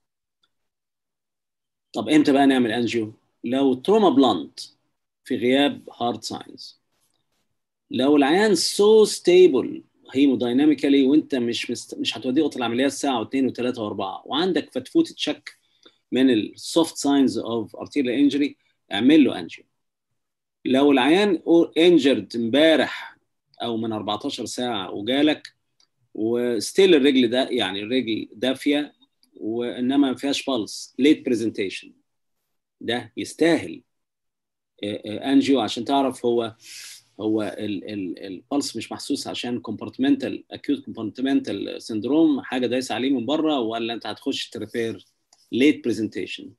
طب امتى بقى نعمل انجيو لو تروما بلانت في غياب هارد ساينز لو العيان سو ستيبل هيمودايناميكالي وانت مش مست... مش هتوديه اوضه العمليات ساعه واثنين وثلاثه واربعه وعندك فتفوته شك من السوفت ساينز اوف ارتيريال انجري اعمل له انجيو لو العيان انجرد امبارح او من 14 ساعه وجالك وستيل الرجل ده يعني الرجل دافيه وانما ما فيهاش بالس ليت برزنتيشن ده يستاهل انجيو عشان تعرف هو هو البلس مش محسوس عشان كومبارتمنتال اكيوت كومبارتمنتال سندروم حاجه دايس عليه من بره ولا انت هتخش تريبير ليت برزنتيشن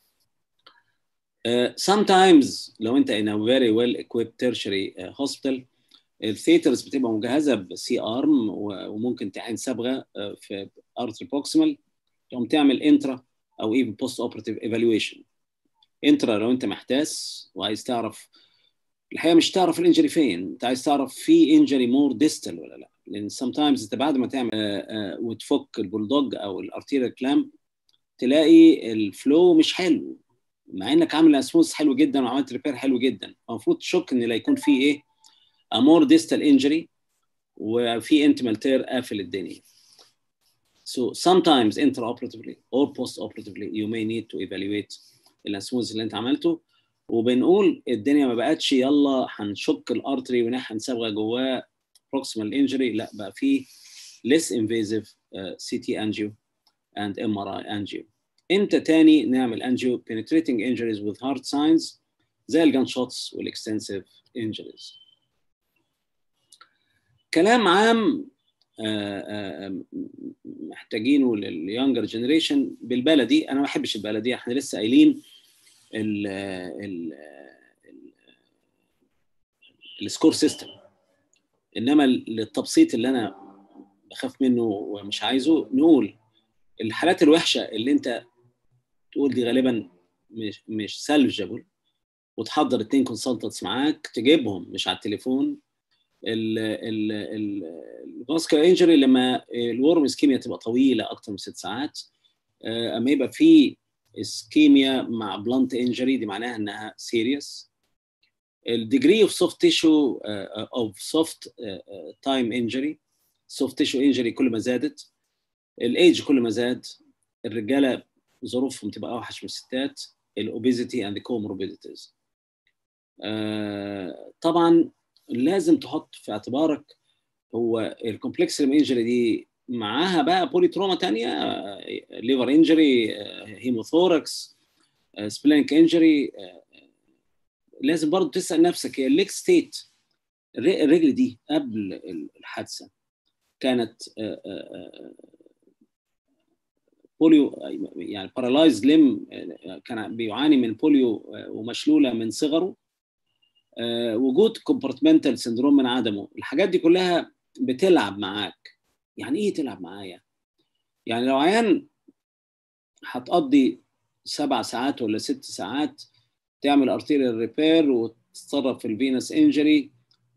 sometimes لو انت in a very well equipped tertiary uh, hospital الثيترز بتبقى مجهزه بسي ارم وممكن تعين صبغه في ارتري بروكسيمال تقوم تعمل انترا او ايفن بوست اوبراتيف ايفالويشن انترا لو انت محتاس وعايز تعرف الحقيقه مش تعرف الانجري فين انت عايز تعرف في انجري مور ديستال ولا لا لان سم تايمز انت بعد ما تعمل آآ آآ وتفك البولدوج او الارتيريال كلام تلاقي الفلو مش حلو مع انك عامل اسموس حلو جدا وعملت ريبير حلو جدا المفروض تشك ان لا يكون في ايه امور ديستال انجري وفي انتمال تير قافل الدنيا So sometimes intraoperatively or postoperatively you may need to evaluate الاسموز اللي انت عملته وبنقول الدنيا ما بقتش يلا هنشك الارتري ونحن صبغه جواه proximal injury لا بقى في less invasive uh, CT angio and MRI angio امتى تاني نعمل angio penetrating injuries with hard signs زي الجان شوتس والاكستنسيف injuries كلام عام محتاجينه لليونجر جنريشن بالبلدي انا ما بحبش البلدي احنا لسه قايلين ال ال السكور سيستم انما للتبسيط اللي انا بخاف منه ومش عايزه نقول الحالات الوحشه اللي انت تقول دي غالبا مش مش سالفجبل وتحضر اتنين كونسلتنتس معاك تجيبهم مش على التليفون الفاسكولار انجري لما الورم اسكيميا تبقى طويله اكتر من ست ساعات اما يبقى في اسكيميا مع بلانت انجري دي معناها انها سيريس الديجري اوف سوفت تيشو اوف سوفت تايم انجري سوفت تيشو انجري كل ما زادت الايدج كل ما زاد الرجاله ظروفهم تبقى اوحش من الستات الاوبيزيتي اند كوموربيديتيز طبعا لازم تحط في اعتبارك هو الكومبلكس انجري دي معاها بقى بولي تروما تانية ليفر انجري هيموثوركس سبلينك انجري لازم برضو تسال نفسك هي الليك ستيت الرجل دي قبل الحادثه كانت بوليو يعني بارالايز ليم كان بيعاني من بوليو ومشلوله من صغره وجود كومبارتمنتال سندروم من عدمه الحاجات دي كلها بتلعب معاك يعني ايه تلعب معايا يعني لو عيان هتقضي سبع ساعات ولا ست ساعات تعمل ارتيريال ريبير وتتصرف في الفينس انجري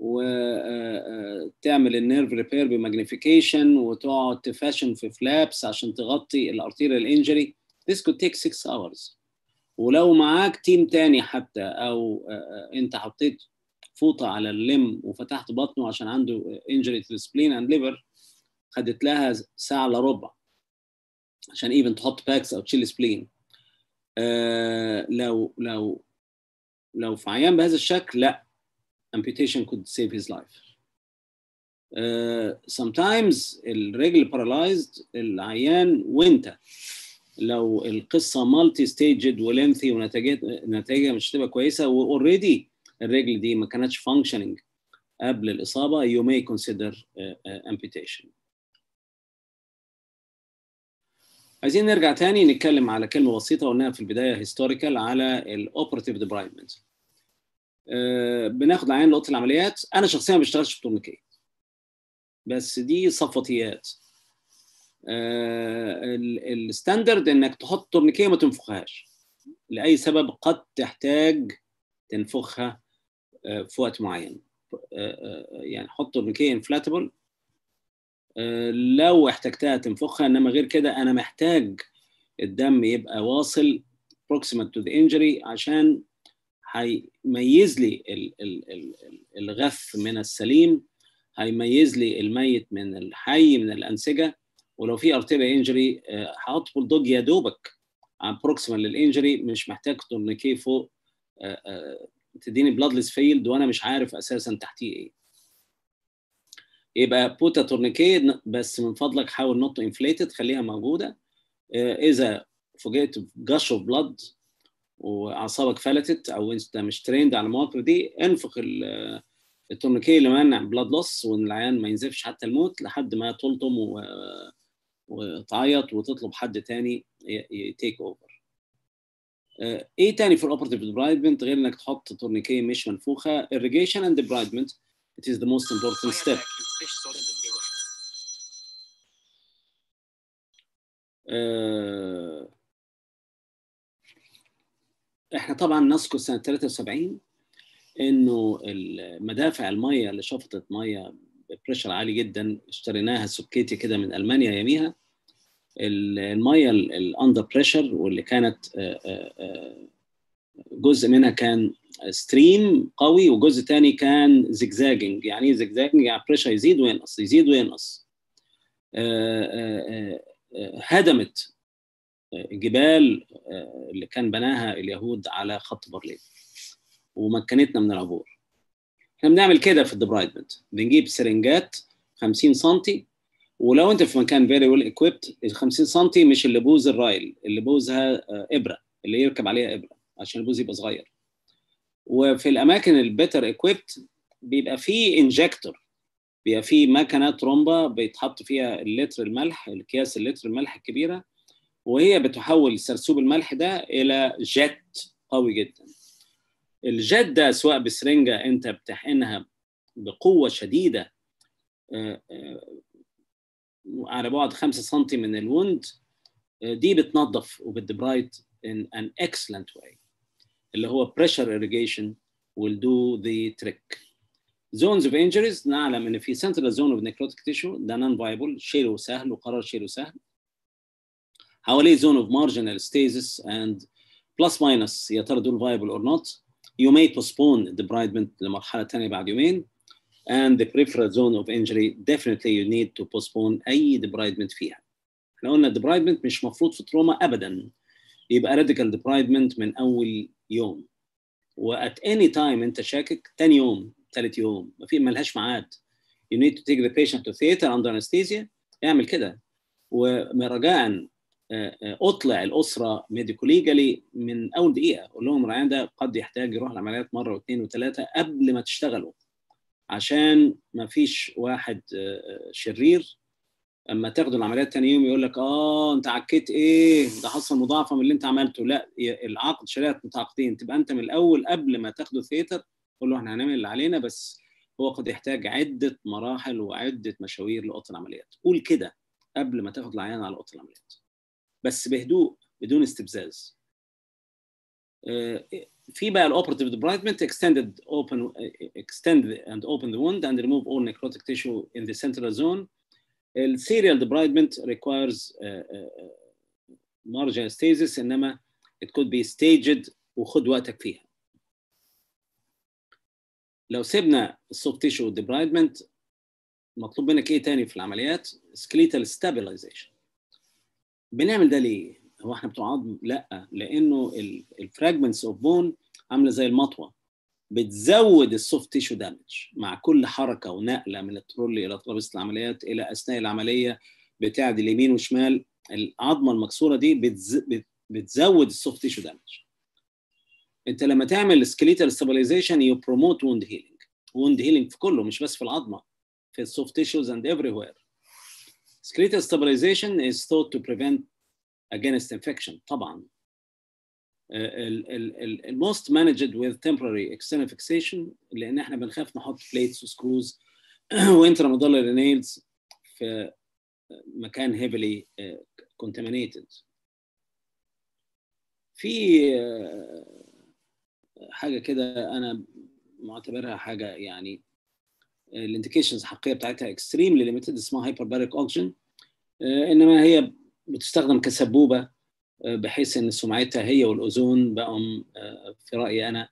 وتعمل النيرف ريبير بماجنيفيكيشن وتقعد تفاشن في فلابس عشان تغطي الارتيريال انجري this could take 6 hours ولو معاك تيم تاني حتى او انت حطيت فوطه على اللم وفتحت بطنه عشان عنده انجري في السبلين اند ليفر خدت لها ساعه الا ربع عشان ايفن تحط باكس او تشيل سبلين آه لو لو لو في عيان بهذا الشكل لا amputation could save his life uh, sometimes الرجل paralyzed العيان وانت لو القصه مالتي ستيجد ولينثي ونتائجها مش هتبقى كويسه واوريدي الرجل دي ما كانتش functioning قبل الاصابه you may consider uh, uh, amputation عايزين نرجع تاني نتكلم على كلمه بسيطه قلناها في البدايه هيستوريكال على الاوبراتيف ديبرايفمنت أه بناخد عين لقطه العمليات انا شخصيا ما بشتغلش في تورنيكيه بس دي صفوتيات أه الستاندرد انك تحط تورنيكيه ما تنفخهاش لاي سبب قد تحتاج تنفخها أه في وقت معين يعني حط تورنيكيه انفلاتبل لو احتجتها تنفخها انما غير كده انا محتاج الدم يبقى واصل proximate to the injury عشان هيميز لي الغث من السليم هيميز لي الميت من الحي من الانسجه ولو في ارتيريا انجري هحط بولدوج يا دوبك عن بروكسيمال للانجري مش محتاج تورنيكي فوق تديني بلادلس فيلد وانا مش عارف اساسا تحتيه ايه يبقى بوتا تورنيكي بس من فضلك حاول نوت انفليتد خليها موجوده اذا فوجئت بجش اوف بلاد واعصابك فلتت او انت مش تريند على المواقف دي انفخ التورنيكي لمنع بلاد لوس وان العيان ما ينزفش حتى الموت لحد ما تلطم و... وتعيط وتطلب حد تاني يتيك اوفر ايه تاني في الاوبرتيف ديبرايدمنت غير انك تحط تورنيكي مش منفوخه irrigation and debridement it is the most important step uh, احنا طبعا نذكر سنه 73 انه مدافع الميه اللي شفطت ميه ببريشر عالي جدا اشتريناها سكيتي كده من المانيا يميها الميه الاندر بريشر واللي كانت جزء منها كان ستريم قوي وجزء تاني كان زجزاجنج يعني ايه زجزاجنج يعني بريشر يزيد وينقص يزيد وينقص هدمت جبال اللي كان بناها اليهود على خط برلين ومكنتنا من العبور احنا بنعمل كده في الدبرايدمنت بنجيب سرنجات 50 سم ولو انت في مكان فيري ويل ايكويبد ال 50 سم مش اللي بوز الرايل اللي بوزها ابره اللي يركب عليها ابره عشان البوز يبقى صغير وفي الاماكن البيتر ايكويبد بيبقى فيه انجكتور بيبقى فيه مكنه ترومبا بيتحط فيها اللتر الملح الاكياس اللتر الملح الكبيره وهي بتحول سرسوب الملح ده الى جت قوي جدا الجت ده سواء بسرنجه انت بتحقنها بقوه شديده على بعد 5 سم من الوند دي بتنظف وبتدبرايت in an excellent way اللي هو pressure irrigation will do the trick zones of injuries نعلم ان في central zone of necrotic tissue ده non viable شيله سهل وقرار شيله سهل حواليه zone of marginal stasis and plus minus يا ترى دول viable or not you may postpone debridement لمرحلة ثانية بعد يومين and the peripheral zone of injury definitely you need to postpone أي debridement فيها احنا قلنا debridement مش مفروض في تروما أبدا يبقى radical debridement من أول يوم وات any time انت شاكك ثاني يوم ثالث يوم ما في ملهاش ميعاد you need to take the patient to theater under anesthesia اعمل كده ورجاء اطلع الاسره ميديكو ليجالي من اول دقيقه قول لهم العيان ده قد يحتاج يروح العمليات مره واثنين وثلاثه قبل ما تشتغلوا عشان ما فيش واحد شرير اما تاخدوا العمليات تاني يوم يقول لك اه انت عكيت ايه ده حصل مضاعفه من اللي انت عملته لا العقد شريعه متعاقدين تبقى انت من الاول قبل ما تاخدوا ثيتر قول له احنا هنعمل اللي علينا بس هو قد يحتاج عده مراحل وعده مشاوير لاوضه العمليات قول كده قبل ما تاخد العيان على اوضه العمليات بس بهدوء بدون استفزاز في بقى الاوبراتيف ديبرايدمنت extended open extend and open the wound and remove all necrotic tissue in the central zone السيريال debridement requires uh, uh, marginal stasis انما it could be staged وخد وقتك فيها لو سيبنا السوفت تيشو ديبرايدمنت مطلوب منك ايه تاني في العمليات سكليتال ستابلايزيشن بنعمل ده ليه هو احنا بتوع عظم لا لانه الفراجمنتس اوف بون عامله زي المطوه بتزود السوفت تيشو دامج مع كل حركه ونقله من الترولي الى ترابيزه العمليات الى اثناء العمليه بتعدل يمين وشمال العظمه المكسوره دي بتز... بتزود السوفت تيشو دامج انت لما تعمل سكليتال ستابلايزيشن يو بروموت ووند هيلينج ووند هيلينج في كله مش بس في العظمه في السوفت تيشوز اند ايفري وير skeletal stabilization is thought to prevent against infection طبعا الموست managed with temporary external fixation لان احنا بنخاف نحط plates وسكروز وانترامودولار نيلز في مكان heavily contaminated في حاجه كده انا معتبرها حاجه يعني الانديكيشنز الحقيقيه بتاعتها اكستريملي ليميتد اسمها هايبرباريك اوكسجين انما هي بتستخدم كسبوبه بحيث ان سمعتها هي والاوزون بقوا في رايي انا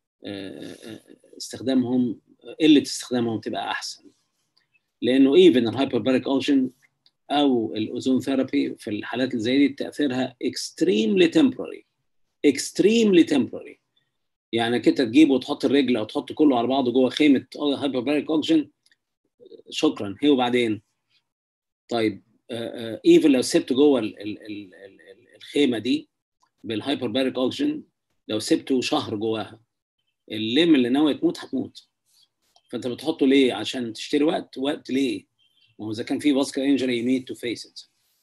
استخدامهم قله استخدامهم تبقى احسن لانه ايفن الهايبرباريك اوكسجين او الاوزون ثيرابي في الحالات اللي زي دي تاثيرها اكستريملي تمبرري اكستريملي تمبرري يعني انك انت تجيبه وتحط الرجل او تحط كله على بعضه جوه خيمه هايبرباريك اوكسجين شكرا هي وبعدين طيب ايفن لو سبته جوه ال ال ال ال الخيمه دي بالهايبرباريك اوكسجين لو سبته شهر جواها الليم اللي ناوي تموت هتموت فانت بتحطه ليه عشان تشتري وقت وقت ليه ما هو اذا كان في فاسكر انجري يو نيد تو فيس ات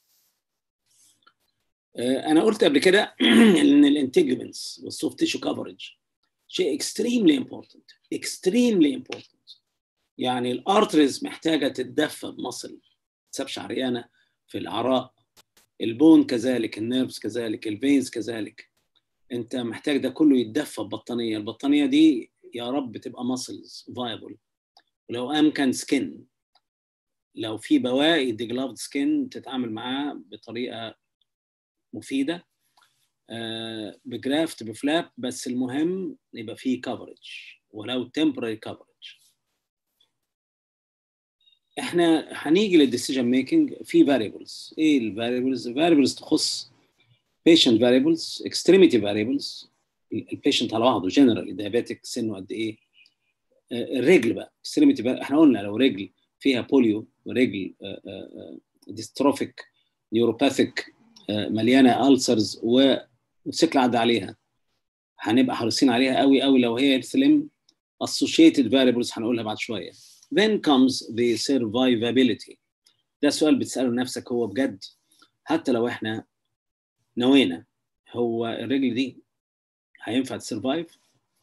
انا قلت قبل كده ان الانتجمنتس والسوفت تيشو كفرج شيء اكستريملي امبورتنت اكستريملي امبورتنت يعني الارتريز محتاجه تتدفى بمصل ما تسيبش عريانه في العراء البون كذلك النيرفز كذلك الفينز كذلك انت محتاج ده كله يتدفى ببطانيه البطانيه دي يا رب تبقى ماسلز فايبل ولو امكن سكن لو في بواقي ديجلافد سكين تتعامل معاه بطريقه مفيده آه بجرافت بفلاب بس المهم يبقى فيه كفرج ولو temporary coverage احنا هنيجي للديسيجن ميكنج في فاريبلز ايه الفاريبلز الفاريبلز تخص patient variables extremity variables البيشنت على بعضه جنرالي دايابيتك سنه قد ايه الرجل بقى extremity احنا قلنا لو رجل فيها بوليو ورجل ديستروفيك نيوروباثيك مليانه ألسرز وموتوسيكل عدى عليها هنبقى حريصين عليها قوي قوي لو هي سليم associated variables هنقولها بعد شويه then comes the survivability ده سؤال بتساله نفسك هو بجد حتى لو احنا نوينا هو الرجل دي هينفع تسرفايف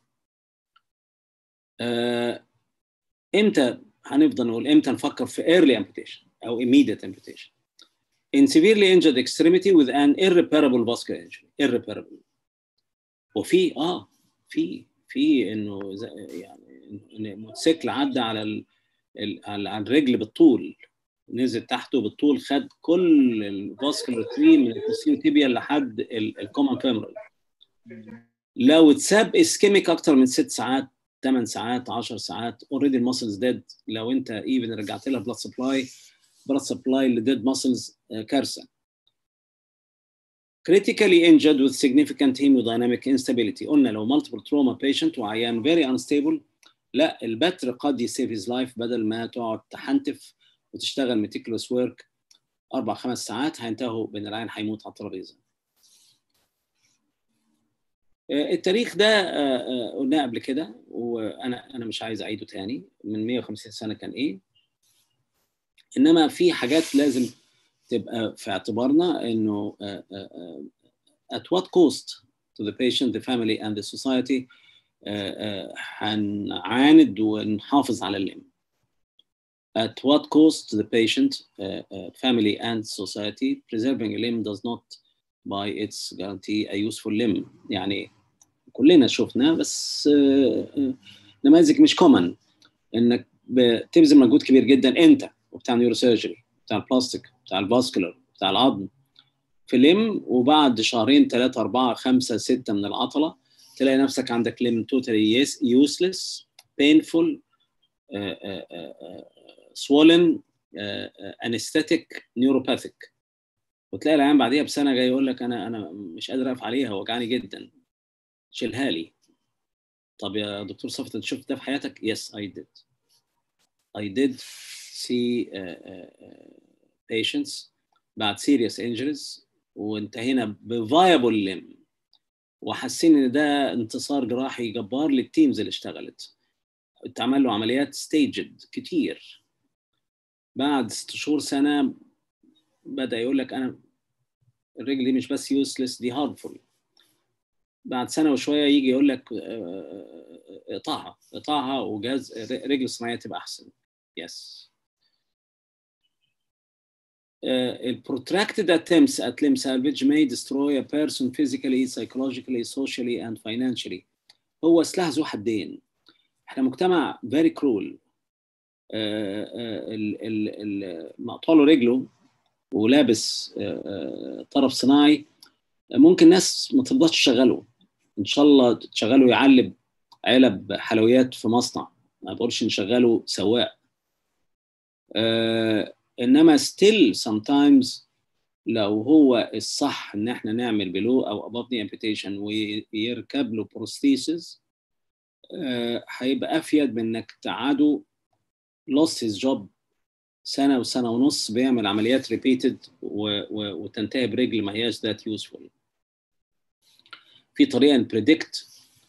آه امتى هنفضل نقول امتى نفكر في early amputation او immediate amputation in severely injured extremity with an irreparable vascular injury irreparable وفي اه في في انه يعني ان موتوسيكل عدى على ال على الرجل بالطول نزل تحته بالطول خد كل الفاسكولار تري من البوستيريو تيبيا لحد الكومن فيمورال لو اتساب اسكيميك اكتر من ست ساعات 8 ساعات 10 ساعات اوريدي المسلز ديد لو انت ايفن رجعت لها بلاد سبلاي بلاد سبلاي لديد مسلز كارثه critically injured with significant hemodynamic instability قلنا لو multiple trauma patient وعيان very unstable لا البتر قد يسيف his life بدل ما تقعد تحنتف وتشتغل meticulous work اربع خمس ساعات هينتهوا بان العيان هيموت على الترابيزه. التاريخ ده قلناه قبل كده وانا انا مش عايز اعيده تاني من 150 سنه كان ايه انما في حاجات لازم تبقى في اعتبارنا انه at what cost to the patient the family and the society هنعاند ونحافظ على اللم at what cost to the patient uh, uh, family and society preserving a limb does not by its guarantee a useful limb يعني كلنا شفنا بس uh, نماذج مش كومن انك بتبذل مجهود كبير جدا انت وبتاع النيوروسيرجري بتاع البلاستيك بتاع الفاسكولار بتاع العظم في لم وبعد شهرين ثلاثة أربعة خمسة ستة من العطلة تلاقي نفسك عندك لم توتالي يوسلس painful uh, uh, uh, swollen anesthetic neuropathic وتلاقي العيان بعديها بسنه جاي يقول لك انا انا مش قادر اقف عليها وجعاني جدا شيلها لي طب يا دكتور صفت انت شفت ده في حياتك؟ yes I did I did see uh, uh, patients بعد serious injuries وانتهينا بفايبل لم وحاسين ان ده انتصار جراحي جبار للتيمز اللي اشتغلت اتعمل له عمليات ستيجد كتير بعد ست شهور سنه بدا يقول لك انا الرجل دي مش بس يوسلس دي هارمفول بعد سنه وشويه يجي يقول لك اقطعها اقطعها وجاز رجل صناعيه تبقى احسن يس uh, protracted attempts at limb salvage may destroy a person physically, psychologically, socially and financially. هو سلاح ذو حدين. احنا مجتمع very cruel. uh, uh, مقطوع له رجله ولابس طرف صناعي ممكن ناس ما ترضاش تشغله ان شاء الله تشغله يعلب علب حلويات في مصنع ما بقولش نشغله سواق انما still sometimes لو هو الصح ان احنا نعمل بلو او above the amputation ويركب له prosthesis هيبقى افيد من انك تقعده lost his job سنه وسنه ونص بيعمل عمليات ريبيتد وتنتهي برجل ما هياش ذات يوسفول في طريقه نبريدكت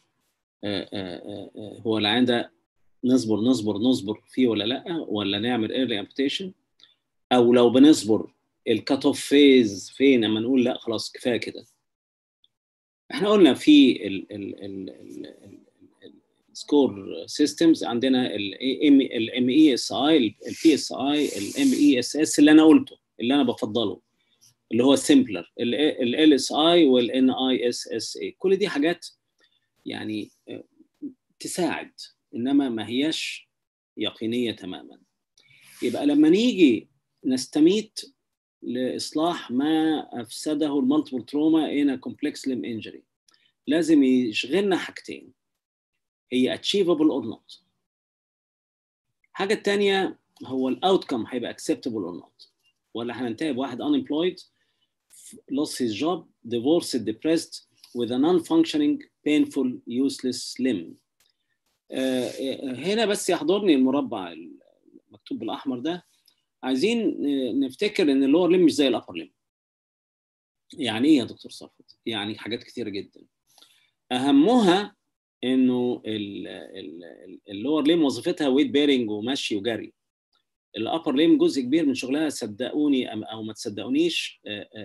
هو العيان ده نصبر نصبر نصبر فيه ولا لا ولا نعمل ايرلي امبوتيشن او لو بنصبر الكات اوف فيز فين اما نقول لا خلاص كفايه كده احنا قلنا في ال ال ال ال سكور سيستمز عندنا الام اي اس اي البي اس اي الام اي اس اس اللي انا قلته اللي انا بفضله اللي هو سمبلر ال اس اي والان اي اس اس اي كل دي حاجات يعني تساعد انما ما هياش يقينيه تماما يبقى لما نيجي نستميت لاصلاح ما افسده المالتيبل تروما ان كومبلكس ليم انجري لازم يشغلنا حاجتين هي achievable or not الحاجة الثانية هو الاوتكم هيبقى acceptable or not ولا هننتهي بواحد unemployed lost his job divorced depressed with a non-functioning painful useless limb هنا بس يحضرني المربع المكتوب بالاحمر ده عايزين نفتكر ان اللور ليم مش زي الابر ليم يعني ايه يا دكتور صفوت يعني حاجات كتيره جدا اهمها انه اللور ليم وظيفتها ويت بيرنج ومشي وجري الابر ليم جزء كبير من شغلها صدقوني او ما تصدقونيش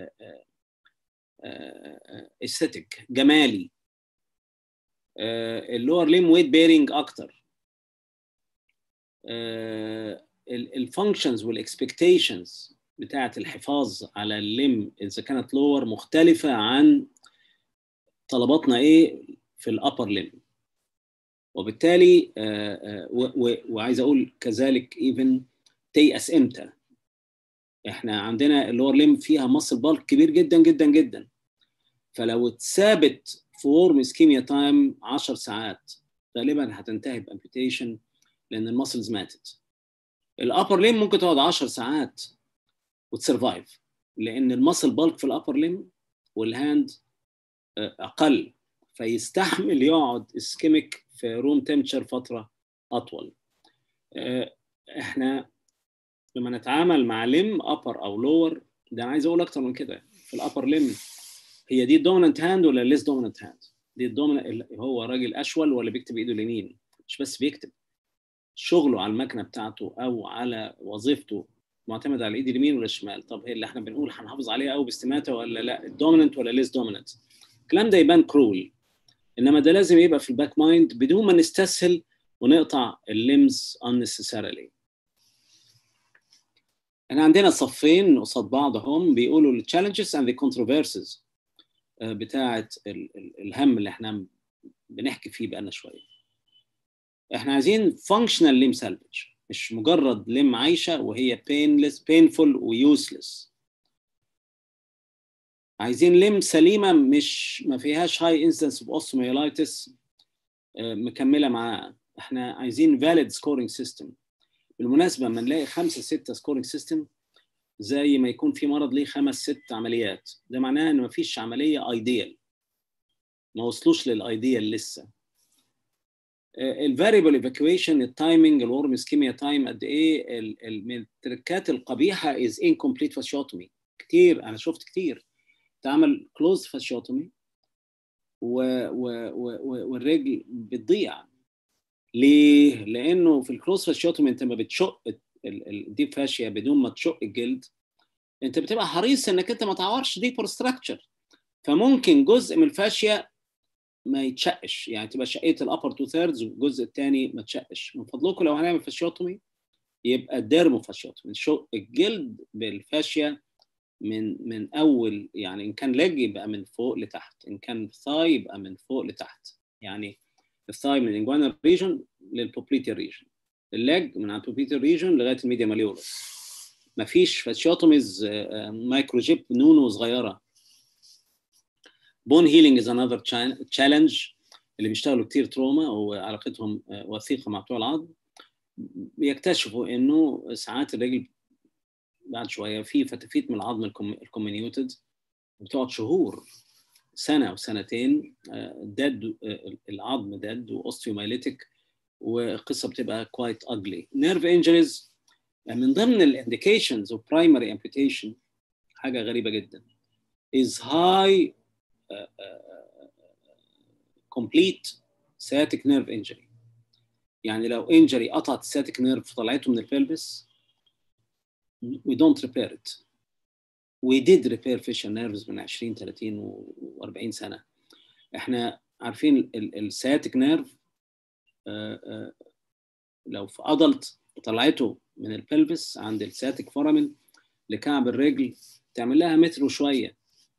استاتيك جمالي اللور ليم ويت بيرنج اكتر الفانكشنز والاكسبكتيشنز بتاعه الحفاظ على الليم اذا كانت لور مختلفه عن طلباتنا ايه في الابر ليم وبالتالي وعايز اقول كذلك ايفن تيأس امتى احنا عندنا اللور ليم فيها مصل بالك كبير جدا جدا جدا فلو اتثابت في وورم اسكيميا تايم 10 ساعات غالبا هتنتهي بامبيتيشن لان المسلز ماتت الابر ليم ممكن تقعد 10 ساعات وتسرفايف لان المسل بالك في الابر ليم والهاند اقل فيستحمل يقعد اسكيميك في روم تمبتشر فتره اطول احنا لما نتعامل مع ليم ابر او لور ده انا عايز اقول اكتر من كده في الابر ليم هي دي الدوميننت هاند ولا الليس دوميننت هاند دي الدوميننت هو راجل اشول ولا بيكتب ايده اليمين مش بس بيكتب شغله على المكنه بتاعته او على وظيفته معتمد على الايد اليمين ولا الشمال طب هي اللي احنا بنقول هنحافظ عليها قوي باستماته ولا لا الدوميننت ولا ليس دوميننت الكلام ده يبان كرول انما ده لازم يبقى في الباك مايند بدون ما نستسهل ونقطع الليمز unnecessarily احنا عندنا صفين قصاد بعض هم بيقولوا التشالنجز اند ذا controversies بتاعه الهم اللي احنا بنحكي فيه بقالنا شويه احنا عايزين functional limb salvage مش مجرد لم عايشه وهي painless painful ويوسلس عايزين لم سليمه مش ما فيهاش هاي انسنس اوف اوستوميلايتس مكمله معاه احنا عايزين فاليد سكورينج سيستم بالمناسبه لما نلاقي خمسه سته سكورينج سيستم زي ما يكون في مرض ليه خمس ست عمليات ده معناه ان مفيش عمليه ايديال ما وصلوش للايديال لسه الفاريبل ايفاكويشن التايمنج الورم اسكيميا تايم قد ايه من التركات القبيحه از انكمبليت فاشيوتومي كتير انا شفت كتير تعمل كلوز فاشيوتومي و و و والرجل بتضيع ليه؟ لانه في الكلوز فاشيوتومي انت ما بتشق الديب فاشيا بدون ما تشق الجلد انت بتبقى حريص انك انت ما تعورش ديبر ستراكشر فممكن جزء من الفاشيا ما يتشقش يعني تبقى شقيت الابر تو ثيردز والجزء الثاني ما تشقش من فضلكم لو هنعمل فاشيوتومي يبقى الديرمو فاشيوتومي نشق الجلد بالفاشيا من من اول يعني ان كان ليج يبقى من فوق لتحت ان كان ثاي يبقى من فوق لتحت يعني الثاي من الانجوانا ريجن للبوبليتير ريجن الليج من على البوبليتير ريجن لغايه الميديا ماليولس مفيش فاشيوتوميز مايكرو جيب نونو صغيره بون هيلينج از انذر تشالنج اللي بيشتغلوا كتير تروما وعلاقتهم وثيقه مع بتوع العظم بيكتشفوا انه ساعات الرجل بعد شويه في فتافيت من العظم الكومينيوتد بتقعد شهور سنه وسنتين داد العظم داد واوستيومايليتيك والقصه بتبقى كوايت اجلي نيرف انجريز من ضمن الانديكيشنز اوف برايمري امبيتيشن حاجه غريبه جدا is high uh, uh, complete sciatic nerve injury يعني لو injury قطعت السياتيك نيرف طلعته من البلبس we don't repair it we did repair facial nerves من 20 30 و40 سنه احنا عارفين السياتيك نيرف لو في ادلت طلعته من البلبس عند السياتيك فورامين لكعب الرجل تعمل لها متر وشويه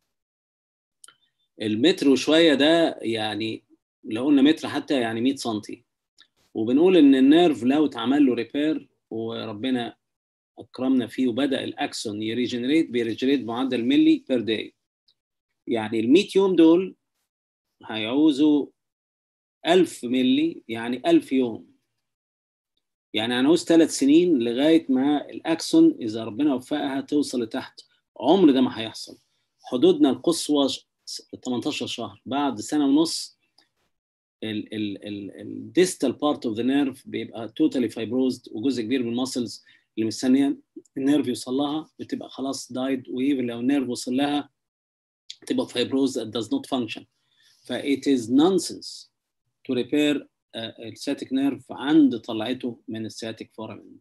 المتر وشويه ده يعني لو قلنا متر حتى يعني 100 سم وبنقول ان النيرف لو اتعمل له ريبير وربنا اكرمنا فيه وبدا الاكسون يريجنريت بيريجنريت بمعدل ملي بير داي يعني ال 100 يوم دول هيعوزوا 1000 ملي يعني 1000 يوم يعني هنعوز ثلاث سنين لغايه ما الاكسون اذا ربنا وفقها توصل لتحت عمر ده ما هيحصل حدودنا القصوى 18 شهر بعد سنه ونص الديستال بارت اوف ذا نيرف بيبقى توتالي فايبروزد وجزء كبير من المسلز اللي مستنيه النيرف يوصل لها بتبقى خلاص دايد وايفن لو النيرف وصل لها تبقى فايبروز that does not function ف it is nonsense to repair السياتيك نيرف عند طلعته من السياتيك فورامين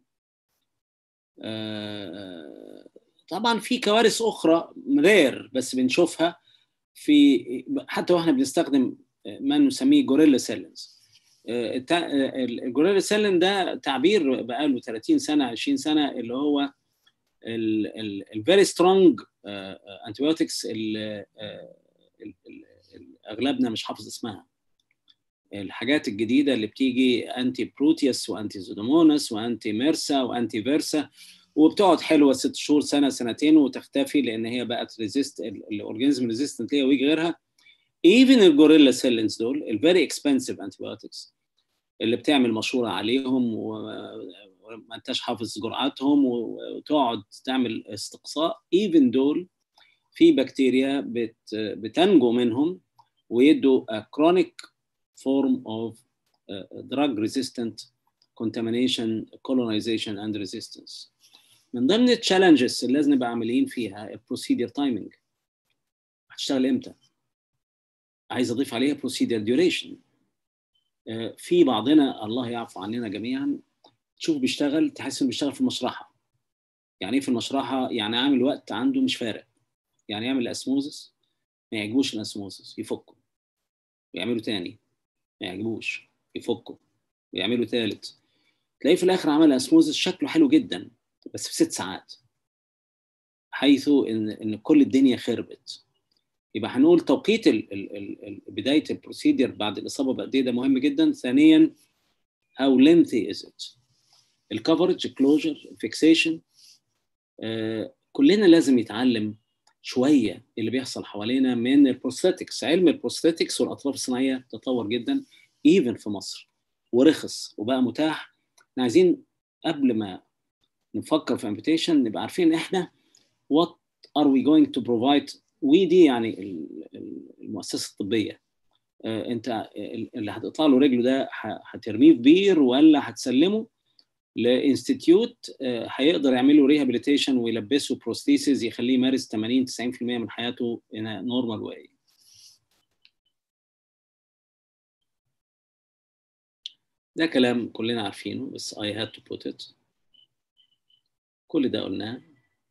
طبعا في كوارث اخرى رير بس بنشوفها في حتى واحنا بنستخدم ما نسميه جوريلا سيلنز الجوريلا سيلن ده تعبير بقاله 30 سنه 20 سنه اللي هو الفيري سترونج انتيبيوتكس اغلبنا مش حافظ اسمها الحاجات الجديده اللي بتيجي انتي بروتيوس وانتي زودوموناس وانتي ميرسا وانتي فيرسا وبتقعد حلوه ست شهور سنه سنتين وتختفي لان هي بقت ريزيست الاورجانيزم ريزيستنت ليها ويجي غيرها ايفن الجوريلا سيلنز دول الفيري اكسبنسيف انتيبيوتكس اللي بتعمل مشوره عليهم وما انتش حافظ جرعاتهم وتقعد تعمل استقصاء ايفن دول في بكتيريا بت بتنجو منهم ويدوا كرونيك form of uh, drug resistant contamination colonization and resistance من ضمن التشالنجز اللي لازم نبقى عاملين فيها البروسيدير تايمنج هتشتغل امتى عايز اضيف عليها بروسيدير ديوريشن في بعضنا الله يعفو عننا جميعا تشوف بيشتغل تحس انه بيشتغل في المشرحه يعني ايه في المشرحه يعني عامل وقت عنده مش فارق يعني يعمل الاسموزس ما يعجبوش الاسموزس يفكه ويعمله تاني ما يعجبوش يفكه ويعمله ثالث تلاقيه في الاخر عمل اسموزس شكله حلو جدا بس في ست ساعات حيث ان ان كل الدنيا خربت يبقى هنقول توقيت ال ال ال بدايه البروسيدير بعد الاصابه بقد ايه ده مهم جدا ثانيا how lengthy is it الكفرج الكلوجر الفيكسيشن آه كلنا لازم يتعلم شويه اللي بيحصل حوالينا من البروستاتكس علم البروستاتكس والاطراف الصناعيه تطور جدا ايفن في مصر ورخص وبقى متاح احنا عايزين قبل ما نفكر في امبيتيشن نبقى عارفين احنا what are we going to provide ودي يعني المؤسسه الطبيه انت اللي هتقطع له رجله ده هترميه في بير ولا هتسلمه لانستيتيوت هيقدر يعمل له ريهابيليتيشن ويلبسه بروستيسز يخليه يمارس 80 90% من حياته in a normal way. ده كلام كلنا عارفينه بس I had to put it. كل ده قلناه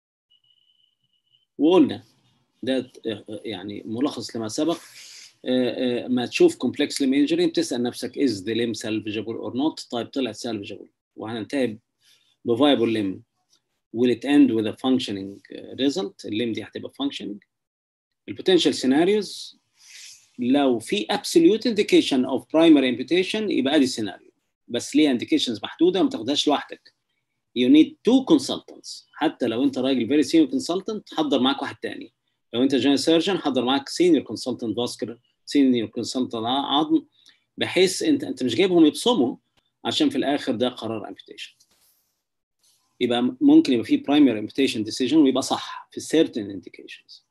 وقلنا ده يعني ملخص لما سبق ما تشوف كومبلكس ليم انجري بتسال نفسك از ذا ليم سالفجبل اور نوت طيب طلعت سالفجبل وهننتهي بفايبل ليم will it end with a functioning result الليم دي هتبقى functioning البوتنشال سيناريوز لو في absolute indication of primary amputation يبقى ادي سيناريو بس ليه indications محدوده ما تاخدهاش لوحدك you need two consultants حتى لو انت راجل very senior consultant حضر معاك واحد تاني لو انت جنرال سيرجن حضر معاك senior consultant vascular senior consultant عظم بحيث انت انت مش جايبهم يبصموا عشان في الاخر ده قرار امبيتيشن يبقى ممكن يبقى في primary amputation decision ويبقى صح في certain indications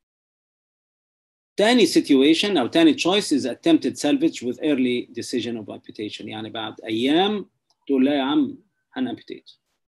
تاني situation او تاني choice is attempted salvage with early decision of amputation يعني بعد ايام تقول لا يا عم هنامبيتيت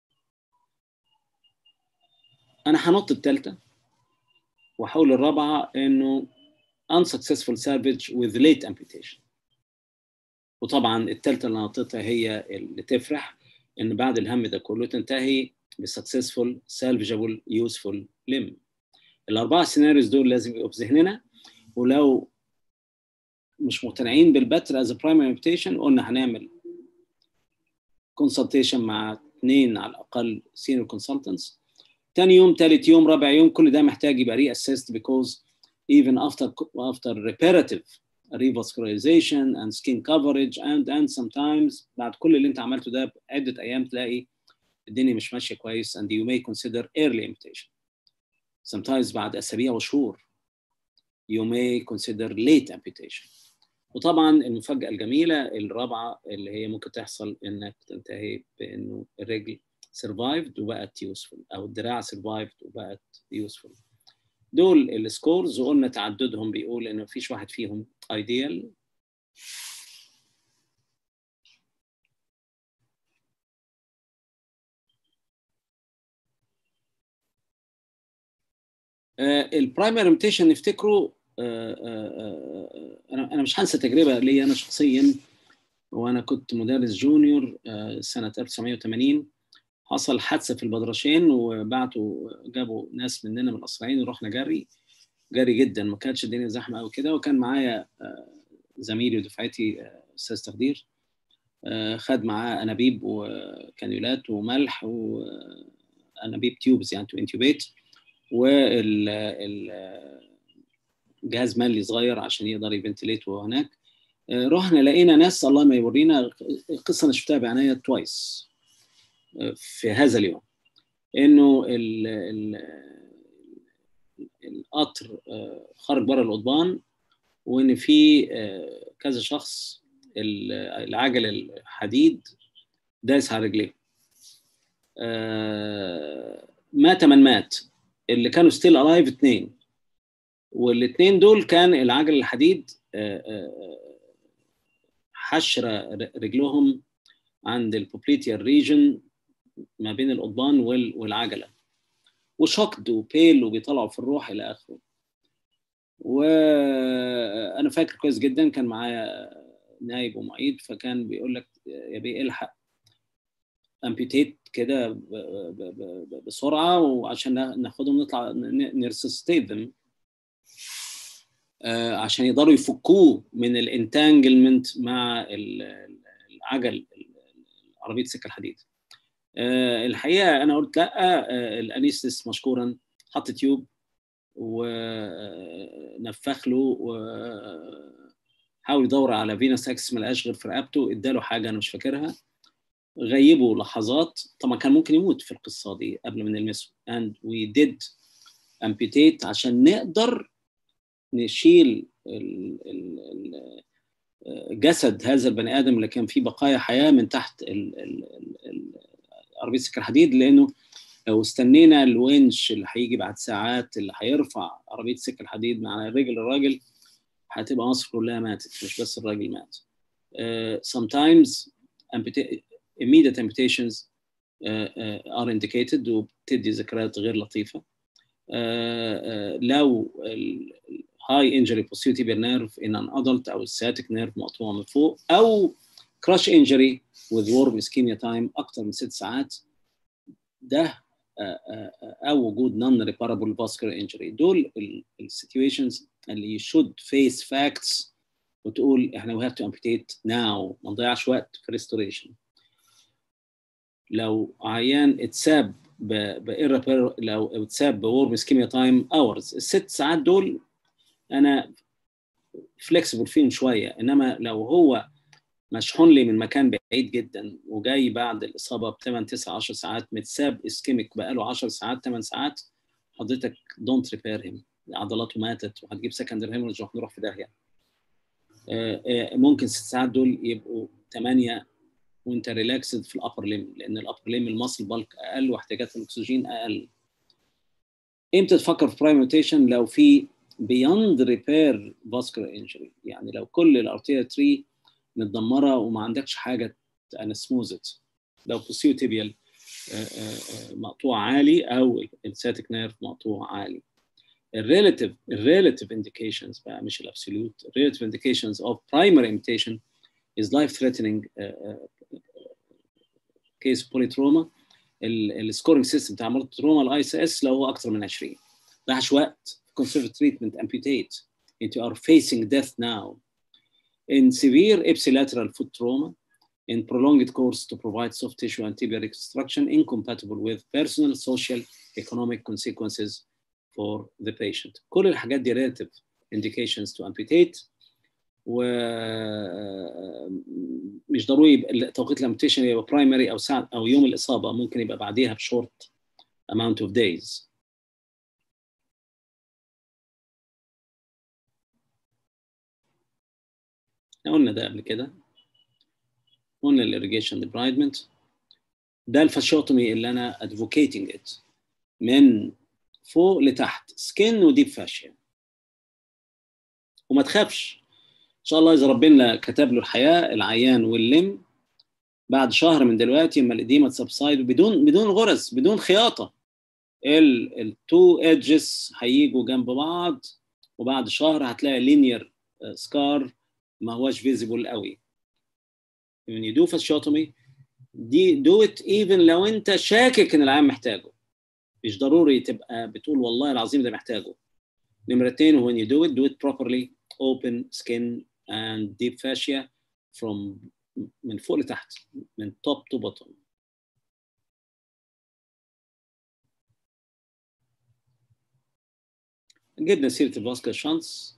انا هنط الثالثه وهقول الرابعه انه unsuccessful salvage with late amputation وطبعا الثالثه اللي نطيتها هي اللي تفرح ان بعد الهم ده كله تنتهي بسكسسفول salvageable useful limb الاربعه سيناريوز دول لازم يبقوا في ذهننا ولو مش مقتنعين بالبتر از برايمري amputation قلنا هنعمل consultation مع اثنين على الاقل senior consultants تاني يوم تالت يوم رابع يوم كل ده محتاج يبقى ري assessed because even after after reparative revascularization and skin coverage and and sometimes بعد كل اللي انت عملته ده بعده ايام تلاقي الدنيا مش ماشيه كويس and you may consider early amputation sometimes بعد اسابيع وشهور you may consider late amputation وطبعا المفاجاه الجميله الرابعه اللي هي ممكن تحصل انك تنتهي بانه الرجل survived وبقت useful او الدراع survived وبقت useful دول السكورز وقلنا تعددهم بيقول ان مفيش واحد فيهم ايديال البرايمري امبتيشن نفتكره انا انا مش هنسى تجربه لي انا شخصيا وانا كنت مدرس جونيور سنه 1980 حصل حادثه في البدرشين وبعتوا جابوا ناس مننا من الاسرائيليين ورحنا جري جري جدا ما كانتش الدنيا زحمه قوي كده وكان معايا زميلي ودفعتي استاذ تخدير خد معاه انابيب وكانيولات وملح وانابيب تيوبز يعني تو انتوبيت وال جهاز مالي صغير عشان يقدر يفنتليت وهو هناك رحنا لقينا ناس الله ما يورينا القصه انا شفتها بعناية توايس في هذا اليوم انه ال ال القطر خرج بره القضبان وان في كذا شخص العجل الحديد داس على رجليه مات من مات اللي كانوا ستيل الايف اثنين والاثنين دول كان العجل الحديد حشره رجلهم عند البوبليتيال ريجن ما بين القضبان والعجله وشقد وبيل وبيطلعوا في الروح الى اخره وانا فاكر كويس جدا كان معايا نايب ومعيد فكان بيقول لك يا بيه الحق امبيتيت كده بسرعه وعشان ناخدهم نطلع نرسستيت ذم عشان يقدروا يفكوه من الانتانجلمنت مع العجل عربيه سكه الحديد الحقيقه انا قلت لا الانيستس مشكورا حط تيوب ونفخ له وحاول يدور على فينوس اكس ما لقاش غير في رقبته اداله حاجه انا مش فاكرها غيبه لحظات طبعا كان ممكن يموت في القصه دي قبل ما نلمسه and we did امبيتيت عشان نقدر نشيل ال ال ال جسد هذا البني ادم اللي كان فيه بقايا حياه من تحت عربيه سكر حديد لانه لو استنينا الونش اللي هيجي بعد ساعات اللي هيرفع عربيه سكر حديد مع رجل الراجل هتبقى مصر كلها ماتت مش بس الراجل مات. Uh, sometimes immediate amputations uh, uh, are indicated وبتدي ذكريات غير لطيفه. uh, uh, لو high injury posterior tibial nerve in an adult او sciatic nerve مقطوعه من فوق او crush injury with warm ischemia time اكثر من ست ساعات ده او وجود non reparable vascular injury دول السيتويشنز اللي you should face facts وتقول احنا we have to amputate now ما نضيعش وقت في restoration لو عيان اتساب ب ب لو اتساب بورم اسكيميا تايم اورز الست ساعات دول انا فليكسبل فيهم شويه انما لو هو مشحون لي من مكان بعيد جدا وجاي بعد الاصابه ب 8 9 10 ساعات متساب اسكيميك بقاله 10 ساعات 8 ساعات حضرتك دونت ريبير هيم عضلاته ماتت وهتجيب سكندري هيموريج وهنروح في داهيه ممكن ست ساعات دول يبقوا 8 وانت ريلاكسد في الابر ليم لان الابر ليم المصل بالك اقل واحتياجات الاكسجين اقل امتى تفكر في برايم روتيشن لو في بيوند ريبير فاسكولار انجري يعني لو كل الارتيريا تري متدمره وما عندكش حاجه انسموزت لو بوسيو تيبيال مقطوع عالي او الساتيك نيرف مقطوع عالي الريلاتيف الريلاتيف انديكيشنز بقى مش الابسوليوت الريلاتيف انديكيشنز اوف برايمري امبيتيشن is life threatening كيس بوليتروما السكورنج سيستم بتاع مرض التروما الاي سي اس لو هو اكثر من 20 ضيعش وقت conservative treatment amputate and you are facing death now in severe ipsilateral foot trauma in prolonged course to provide soft tissue and tibial reconstruction incompatible with personal social economic consequences for the patient كل الحاجات دي relative indications to amputate و مش ضروري يبقى توقيت الامبيتيشن يبقى برايمري او ساعة او يوم الاصابه ممكن يبقى بعديها بشورت amount of days قلنا ده قبل كده قلنا الاريجيشن ديبرايدمنت ده الفاشيوتومي اللي انا ادفوكيتنج ات من فوق لتحت سكين وديب فاشيا وما تخافش ان شاء الله اذا ربنا كتب له الحياه العيان واللم بعد شهر من دلوقتي اما الاديمه تسبسايد بدون بدون غرز بدون خياطه التو ايدجز هيجوا جنب بعض وبعد شهر هتلاقي لينير سكار ما هوش فيزيبل قوي when you do fasciotomy دي do it even لو انت شاكك ان العيان محتاجه مش ضروري تبقى بتقول والله العظيم ده محتاجه نمرتين when you do it do it properly open skin and deep fascia from من فوق لتحت من top to bottom جبنا سيره الفاسكولار شانس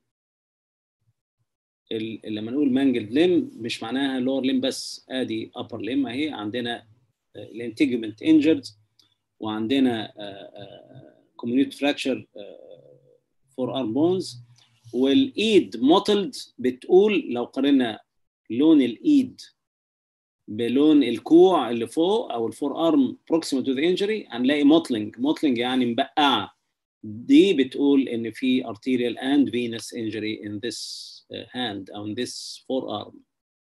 لما نقول مانجل ليم مش معناها لور ليم بس ادي ابر ليم اهي عندنا الانتجمنت انجرد وعندنا كوميونيت فراكشر فور ارم بونز والايد موتلد بتقول لو قارنا لون الايد بلون الكوع اللي فوق او الفور ارم بروكسيمال تو ذا انجري هنلاقي موتلنج موتلنج يعني مبقعه دي بتقول ان في arterial and venous injury in this hand او in this forearm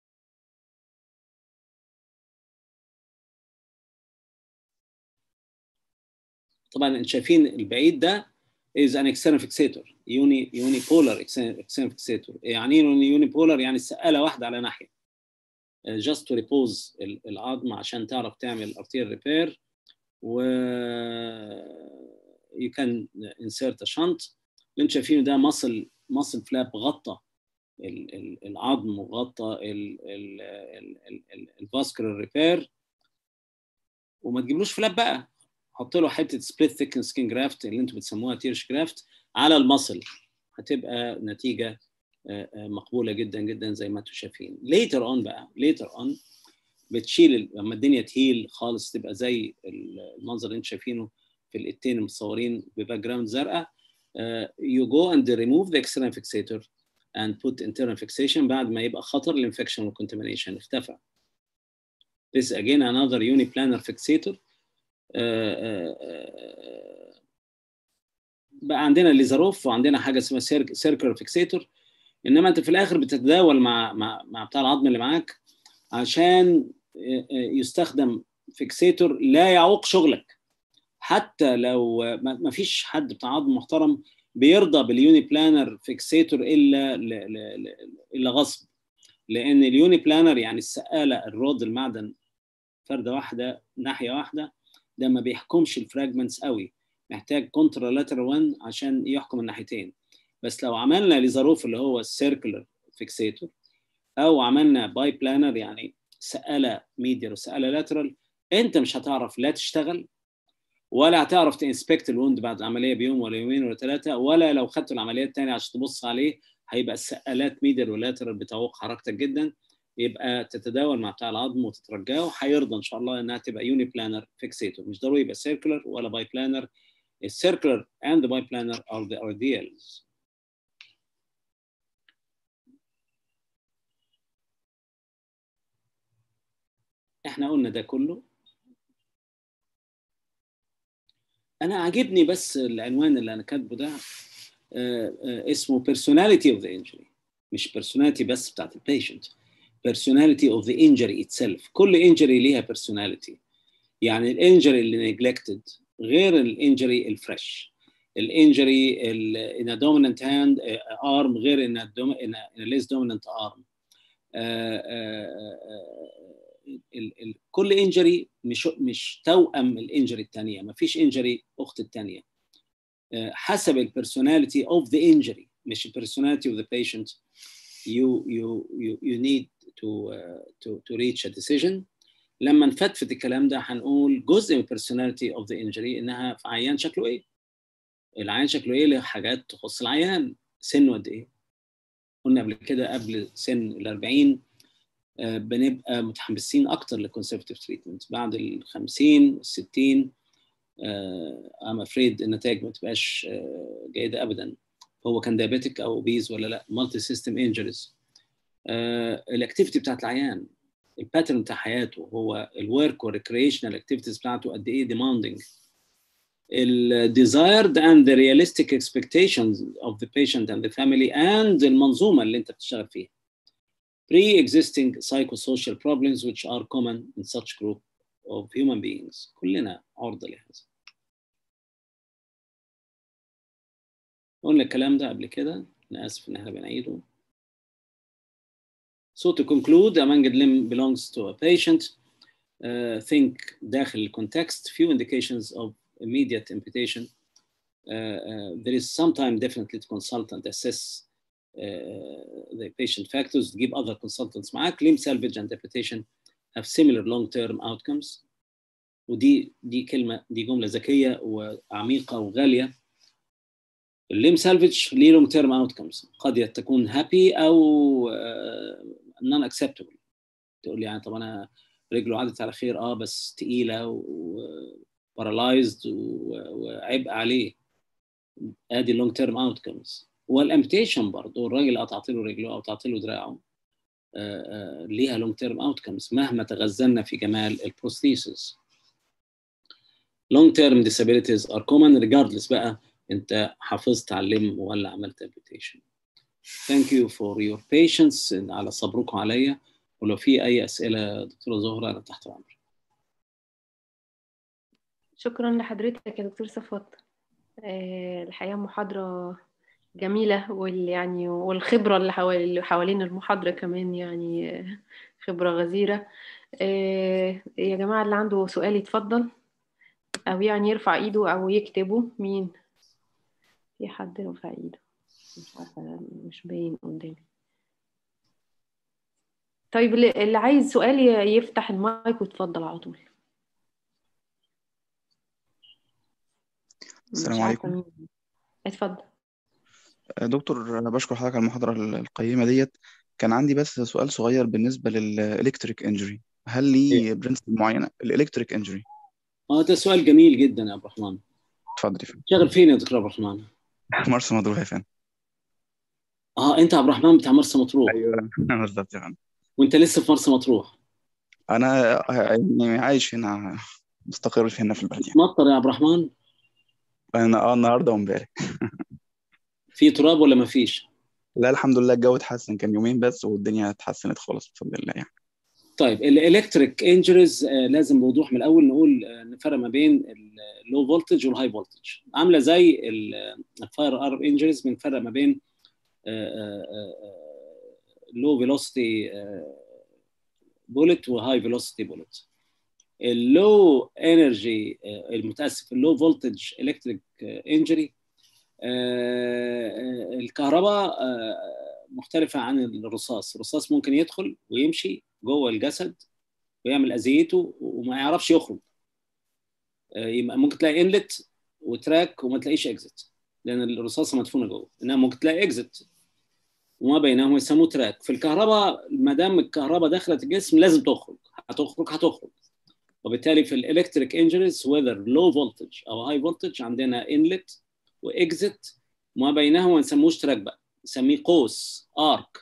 طبعا انتم شايفين البعيد ده is an external fixator uni unipolar external fixator يعني ايه unipolar يعني السقاله واحده على ناحيه just to repose العظم عشان تعرف تعمل arterial repair و you can insert a shunt اللي انتم شايفينه ده muscle muscle flap غطى العظم وغطى الفاسكولار ريبير وما تجيبلوش فلاب بقى حط له حته سبليت ثيكن سكين جرافت اللي انتم بتسموها تيرش جرافت على المصل هتبقى نتيجه مقبوله جدا جدا زي ما انتم شايفين ليتر اون بقى ليتر اون بتشيل لما الدنيا تهيل خالص تبقى زي المنظر اللي انتم شايفينه في الاثنين المصورين بباك جراوند زرقاء uh, you go and remove the external fixator and put internal fixation بعد ما يبقى خطر الانفكشن والcontamination اختفى. This is again another uniplanar fixator. Uh, uh, uh, بقى عندنا ليزاروف وعندنا حاجه اسمها سيركلر فيكسيتور انما انت في الاخر بتتداول مع مع مع بتاع العظم اللي معاك عشان يستخدم فيكسيتور لا يعوق شغلك حتى لو ما فيش حد بتاع عظم محترم بيرضى باليوني بلانر فيكسيتور الا الا غصب لان اليوني بلانر يعني السقاله الرود المعدن فرده واحده ناحيه واحده ده ما بيحكمش الفراجمنتس قوي محتاج كونترالاتر 1 عشان يحكم الناحيتين بس لو عملنا ليزاروف اللي هو السيركلر فيكسيتور او عملنا باي بلانر يعني سقاله ميديال وسقاله لاترال انت مش هتعرف لا تشتغل ولا هتعرف تنسبكت الوند بعد العمليه بيوم ولا يومين ولا ثلاثه ولا لو خدت العمليه الثانيه عشان تبص عليه هيبقى السقالات ميديال ولاترال بتعوق حركتك جدا يبقى تتداول مع بتاع العظم وتترجاه وهيرضى ان شاء الله انها تبقى يوني بلانر فيكسيتور مش ضروري يبقى سيركلر ولا باي بلانر السيركلر and the biplanar are the ideals احنا قلنا ده كله انا عاجبني بس العنوان اللي انا كاتبه ده اسمه personality of the injury مش personality بس بتاعت البيشنت personality of the injury itself كل injury ليها personality يعني الانجري اللي neglected غير الانجري الفريش الانجري in a dominant hand arm غير in a, in a, in a less dominant arm uh, uh, ال ال كل انجري مش مش توأم الانجري الثانيه ما فيش انجري اخت الثانيه حسب البيرسوناليتي اوف ذا انجري مش البيرسوناليتي اوف ذا بيشنت you you you you need to uh, to to reach a decision لما نفتفت الكلام ده هنقول جزء من البيرسوناليتي اوف ذا انجري انها في عيان شكله ايه العيان شكله ايه له حاجات تخص العيان سنه قد ايه قلنا قبل كده قبل سن ال 40 بنبقى متحمسين اكتر للكونسرفتيف تريتمنت بعد ال 50 ال 60 ام افريد النتائج ما تبقاش جيده ابدا هو كان دايابيتك او بيز ولا لا مالتي سيستم انجريز الاكتيفيتي بتاعت العيان الباترن بتاع حياته هو الورك والريكريشنال اكتيفيتيز بتاعته قد ايه demanding ال desired and the realistic expectations of the patient and the family and المنظومه اللي انت بتشتغل فيها pre-existing psychosocial problems which are common in such group of human beings كلنا عرضة لهذا قلنا الكلام ده قبل كده أنا آسف إن إحنا بنعيده So to conclude, a manged limb belongs to a patient. Uh, think داخل الكونتكست few indications of immediate amputation. Uh, uh, there is some time definitely to consult and assess the patient factors give other consultants معاك limb salvage and amputation have similar long-term outcomes ودي دي كلمة دي جملة ذكية وعميقة وغالية الليم سالفج ليه لونج تيرم اوتكمز قد تكون هابي او نون اكسبتبل تقول لي يعني طب انا رجله عدت على خير اه بس تقيله وبارالايزد وعبء عليه ادي اللونج تيرم اوتكمز والامبتيشن برضه الراجل قطعت له رجله او قطعت له دراعه آه آه ليها لونج تيرم اوتكمز مهما تغزلنا في جمال البروستيسز long term disabilities are common regardless بقى انت حافظت على اللم ولا عملت amputation thank you for your patience على صبركم عليا ولو في اي اسئله دكتوره زهره انا تحت امرك شكرا لحضرتك يا دكتور صفوت الحقيقه محاضره جميله وال يعني والخبره اللي حوالين حوالين المحاضره كمان يعني خبره غزيره يا جماعه اللي عنده سؤال يتفضل او يعني يرفع ايده او يكتبه مين في حد رفع ايده مش عارفه مش باين قدامي طيب اللي عايز سؤال يفتح المايك ويتفضل على طول السلام عليكم اتفضل دكتور انا بشكر حضرتك على المحاضره القيمه ديت كان عندي بس سؤال صغير بالنسبه للالكتريك انجري هل ليه برنسبل معينه الالكتريك انجري اه ده سؤال جميل جدا يا عبد الرحمن اتفضل يا فندم شغل فين يا دكتور عبد الرحمن؟ مرسى مطروح يا فندم اه انت عبد الرحمن بتاع مرسى مطروح ايوه بالظبط يا فندم وانت لسه في مرسى مطروح انا يعني عايش هنا مستقر هنا في البلد يعني مطر يا عبد الرحمن انا اه النهارده وامبارح في تراب ولا ما فيش؟ لا الحمد لله الجو اتحسن كان يومين بس والدنيا اتحسنت خالص بفضل الله يعني طيب الالكتريك انجريز لازم بوضوح من الاول نقول آه، نفرق ما بين اللو فولتج والهاي فولتج عامله زي الفاير ارم انجريز بنفرق ما بين لو فيلوسيتي بولت وهاي فيلوسيتي بولت اللو انرجي المتاسف اللو فولتج الكتريك انجري الكهرباء آه، مختلفه عن الرصاص الرصاص ممكن يدخل ويمشي جوه الجسد ويعمل اذيته وما يعرفش يخرج آه، يبقى ممكن تلاقي انلت وتراك وما تلاقيش اكزت لان الرصاصه مدفونه جوه انما ممكن تلاقي اكزت وما بينهم يسموه تراك في الكهرباء ما دام الكهرباء دخلت الجسم لازم تخرج هتخرج هتخرج وبالتالي في الالكتريك انجريز whether low voltage او high voltage عندنا انلت واكزت وما بينهم ما نسموش تراك بقى نسميه قوس ارك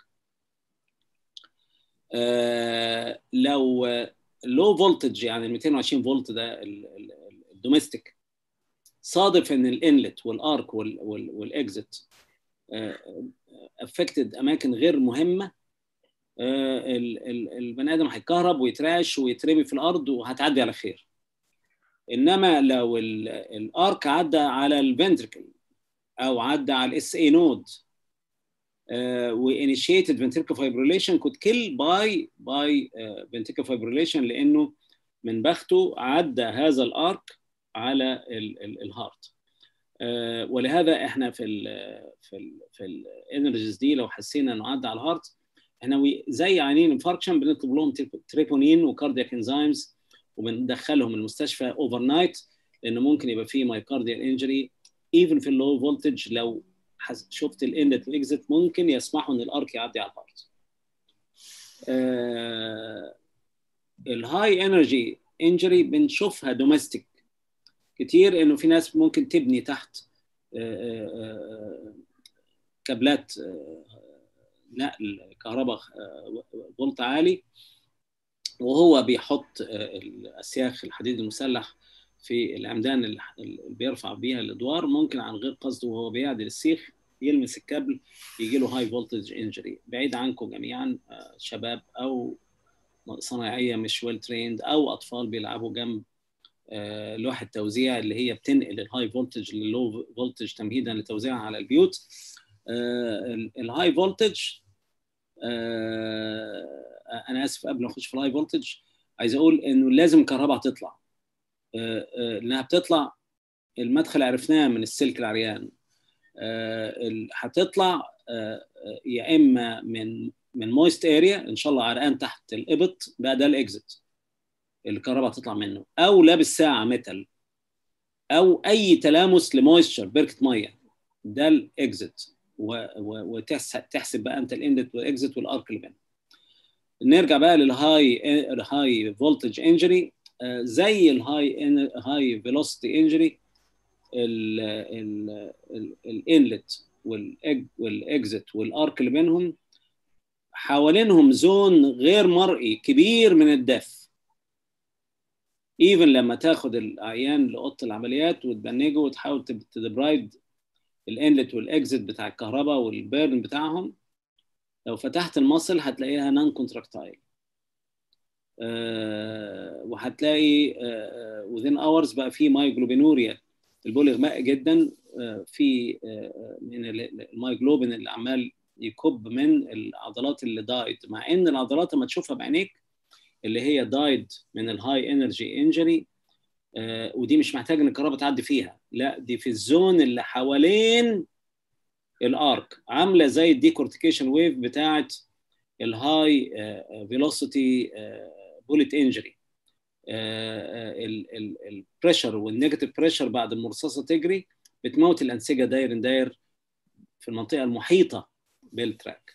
آه لو لو فولتج يعني ال 220 فولت ده الدوميستيك صادف ان الانلت والارك والاكزت افكتد اماكن غير مهمه آه، ال- ال- البني ادم هيتكهرب ويترعش ويترمي في الارض وهتعدي على خير انما لو ال- الارك عدى على الفنتركل او عدى على الاس اي نود وانيشيتد ventricular fibrillation could kill by by uh, ventricular fibrillation لانه من بخته عدى هذا الارك على ال- ال- الهارت آه، ولهذا احنا في ال في ال في الانرجيز دي لو حسينا انه عدى على الهارت احنا وي- زي عيانين انفاركشن بنطلب لهم تريبونين وكاردياك انزيمز وبندخلهم المستشفى اوفر نايت لانه ممكن يبقى فيه مايكارديال انجري ايفن في اللو فولتج لو حس- شفت الانلت والاكزت ممكن يسمحوا ان الارك يعدي على الهارت. آه الهاي انرجي انجري بنشوفها دوميستيك كتير انه في ناس ممكن تبني تحت آه، آه، كابلات آه، نقل كهرباء آه، فولت عالي وهو بيحط آه، الاسياخ الحديد المسلح في العمدان اللي اللي بيرفع بيها الادوار ممكن عن غير قصده وهو بيعدل السيخ يلمس الكابل يجي له هاي فولتج انجري بعيد عنكم جميعا آه، شباب او صناعيه مش ويل تريند او اطفال بيلعبوا جنب آه، لوحه توزيع اللي هي بتنقل الهاي فولتج لللو فولتج تمهيدا لتوزيعها على البيوت آه، الهاي فولتج انا اسف قبل ما اخش في الهاي فولتج عايز اقول انه لازم الكهرباء تطلع آه، آه، انها بتطلع المدخل عرفناه من السلك العريان آه، ال- هتطلع آه، آه، يا اما من من مويست اريا ان شاء الله عرقان تحت الابط بقى ده الاكزت الكهرباء تطلع منه او لابس ساعه ميتال او اي تلامس لمويستشر بركه ميه ده الاكزت وتحسب بقى انت الاندت والاكزت والارك اللي بينهم نرجع بقى للهاي هاي فولتج انجري زي الهاي هاي فيلوسيتي انجري الانلت والاكزت والارك اللي بينهم حوالينهم زون غير مرئي كبير من الدف ايفن لما تاخد العيان لاوضه العمليات وتبنجه وتحاول تدبرايد الانلت والاكزت بتاع الكهرباء والبيرن بتاعهم لو فتحت المصل هتلاقيها نون كونتراكتايل أه وهتلاقي أه within hours بقى في مايجلوبينوريا البول غماء جدا أه في أه من المايجلوبين اللي عمال يكب من العضلات اللي دايد مع ان العضلات لما تشوفها بعينيك اللي هي دايد من الهاي انرجي انجري ودي مش محتاج ان الكهرباء تعدي فيها لا دي في الزون اللي حوالين الارك عامله زي الديكورتيكيشن ويف بتاعه الهاي فيلوسيتي بوليت انجري البريشر والنيجاتيف بريشر بعد المرصاصه تجري بتموت الانسجه داير داير في المنطقه المحيطه بالتراك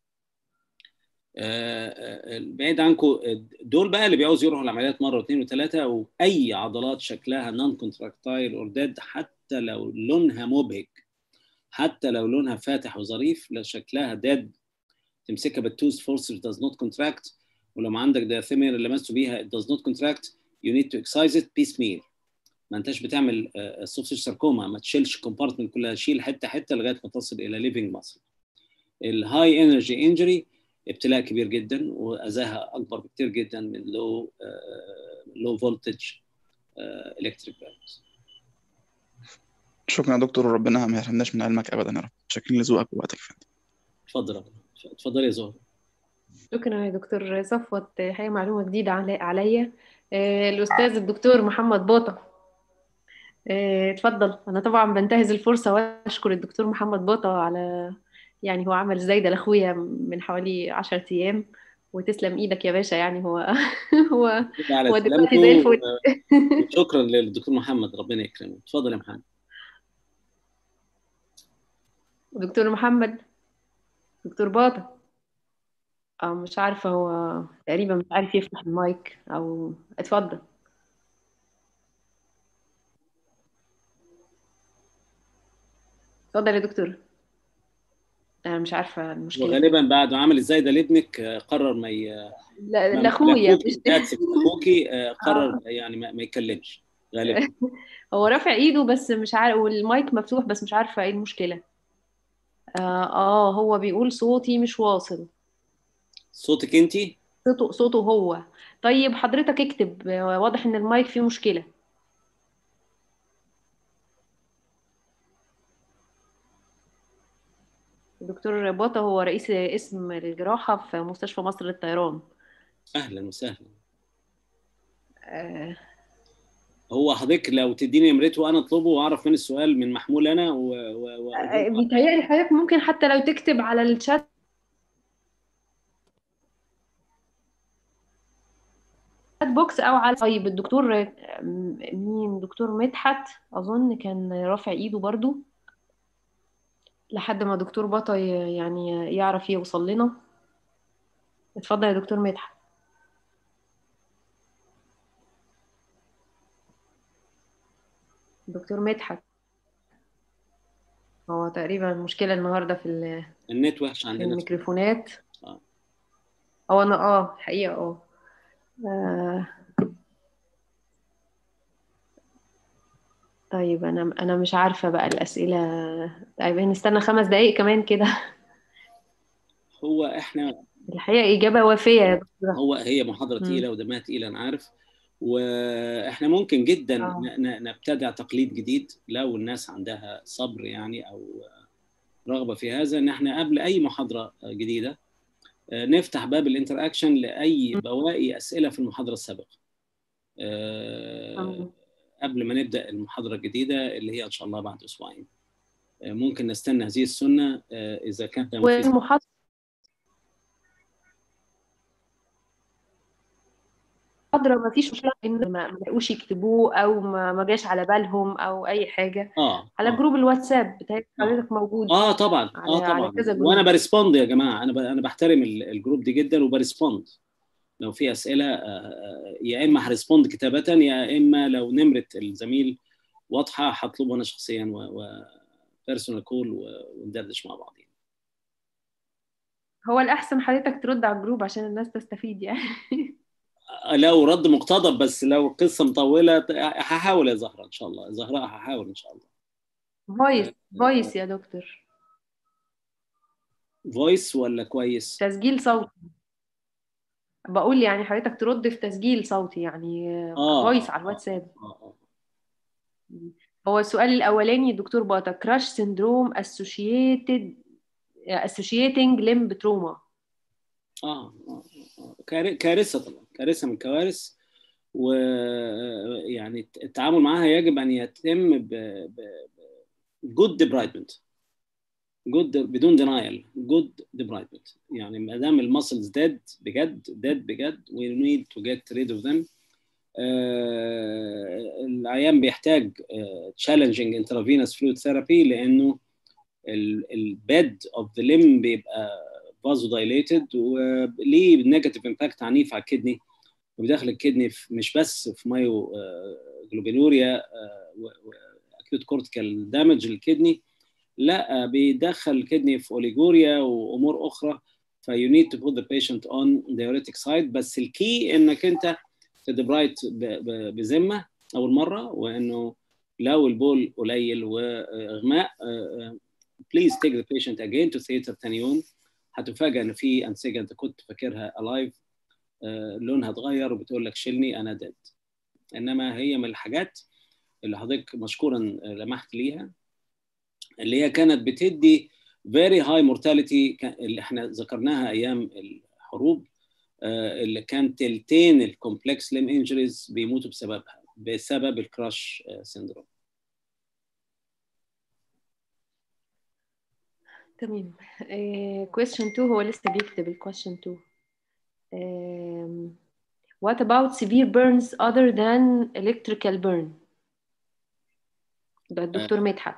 بعيد عنكم دول بقى اللي بيعوز يروحوا العمليات مره واثنين وثلاثه واي عضلات شكلها نون كونتراكتايل اور ديد حتى حتى لو لونها مبهج حتى لو لونها فاتح وظريف لا شكلها داد تمسكها بالتوز فورس does not contract ولما عندك diathymium اللي لمسته بيها it does not contract you need to excise it piecemeal ما انتش بتعمل سوفت ساركوما ما تشيلش كومبارتمنت كلها شيل حته حته لغايه ما تصل الى ليفنج ماسل الهاي انرجي انجري ابتلاء كبير جدا واذاها اكبر بكتير جدا من لو لو فولتج الكتريك بيرنز شكرا يا دكتور وربنا ما يحرمناش من علمك ابدا يا رب شاكرين لذوقك ووقتك فندم اتفضل اتفضل يا زهر شكرا يا دكتور صفوت هي معلومه جديده عليا الاستاذ الدكتور محمد باطه اتفضل انا طبعا بنتهز الفرصه واشكر الدكتور محمد باطه على يعني هو عمل زي ده لاخويا من حوالي 10 ايام وتسلم ايدك يا باشا يعني هو هو هو دلوقتي زي الفل شكرا للدكتور محمد ربنا يكرمه اتفضل يا محمد دكتور محمد دكتور باطه اه مش عارفه هو تقريبا مش عارف يفتح المايك او اتفضل اتفضل يا دكتور انا مش عارفه المشكله وغالبا بعد ما عمل ازاي ده لابنك قرر ما ي... لا لاخويا مش اخوكي قرر يعني ما, ما يتكلمش غالبا هو رافع ايده بس مش عارف والمايك مفتوح بس مش عارفه ايه المشكله آه, اه هو بيقول صوتي مش واصل صوتك انت صوته صوته هو طيب حضرتك اكتب واضح ان المايك فيه مشكله دكتور باطا هو رئيس اسم الجراحة في مستشفى مصر للطيران أهلا وسهلا آه. هو حضرتك لو تديني نمرته وانا اطلبه واعرف من السؤال من محمول انا و... و... و... آه بيتهيألي حضرتك ممكن حتى لو تكتب على الشات بوكس او على طيب الدكتور مين دكتور مدحت اظن كان رافع ايده برضو لحد ما دكتور بطا يعني يعرف يوصل لنا اتفضل يا دكتور مدحت دكتور مدحت هو تقريبا المشكلة النهاردة في النت وحش عندنا الميكروفونات اه هو انا اه حقيقة اه آه. طيب انا انا مش عارفه بقى الاسئله طيب نستنى خمس دقايق كمان كده هو احنا الحقيقه اجابه وافيه يا دكتور هو هي محاضره تقيله ودمها تقيله انا عارف واحنا ممكن جدا آه. نبتدع تقليد جديد لو الناس عندها صبر يعني او رغبه في هذا ان احنا قبل اي محاضره جديده نفتح باب الانتراكشن لاي بواقي اسئله في المحاضره السابقه آه. قبل ما نبدا المحاضره الجديده اللي هي ان شاء الله بعد اسبوعين ممكن نستنى هذه السنه اذا كان ده مفيد والمحاضره ما فيش مشكله ان ما لقوش يكتبوه او ما, ما جاش على بالهم او اي حاجه اه على آه. جروب الواتساب بتاعت حضرتك موجود اه طبعا على- اه على طبعا كذا جروب. وانا بريسبوند يا جماعه انا ب... انا بحترم ال- الجروب دي جدا وبريسبوند لو في اسئله آه، آه، يا اما هريسبوند كتابه يا اما لو نمره الزميل واضحه هطلبه انا شخصيا و, و... بيرسونال كول وندردش مع بعض هو الاحسن حضرتك ترد على الجروب عشان الناس تستفيد يعني لو رد مقتضب بس لو قصه مطوله هحاول يا زهره ان شاء الله زهراء هحاول ان شاء الله فويس فويس يا دكتور فويس ولا كويس تسجيل صوتي بقول يعني حضرتك ترد في تسجيل صوتي يعني آه. فويس على الواتساب آه، آه. هو السؤال الاولاني دكتور باتا كراش سيندروم اسوشيتد اسوشيتنج لمب تروما اه آه، آه. كار- كارثه طبعا كارثه من الكوارث ويعني التعامل معها يجب ان يتم ب جود ديبرايدمنت جود بدون دينايل جود ديبرايدمنت يعني ما دام المسلز ديد بجد ديد بجد we need to get rid of them آه، العيان بيحتاج تشالنجينج انترافينوس فلويد ثيرابي لانه البيد اوف ذا ليم بيبقى فازو دايليتد وليه نيجاتيف امباكت عنيف على الكدني وبيدخل الكدني في مش بس في مايو جلوبينوريا اكيوت كورتيكال دامج للكدني لا بيدخل الكدني في اوليجوريا وامور اخرى فيو نيد تو بوت ذا بيشنت اون diuretic سايد بس الكي انك انت تدبرايت بذمه اول مره وانه لو البول قليل واغماء بليز تيك ذا بيشنت اجين تو ثيتر ثاني يوم هتفاجئ ان في انسجه انت كنت فاكرها الايف لونها اتغير وبتقول لك شيلني انا ديد انما هي من الحاجات اللي حضرتك مشكورا لمحت ليها اللي هي كانت بتدي very high mortality اللي احنا ذكرناها ايام الحروب اللي كان تلتين الكومبلكس ليم انجريز بيموتوا بسببها بسبب الكراش سيندروم تمام question 2 هو لسه بيكتب ال question 2 um, what about severe burns other than electrical burn ده الدكتور مدحت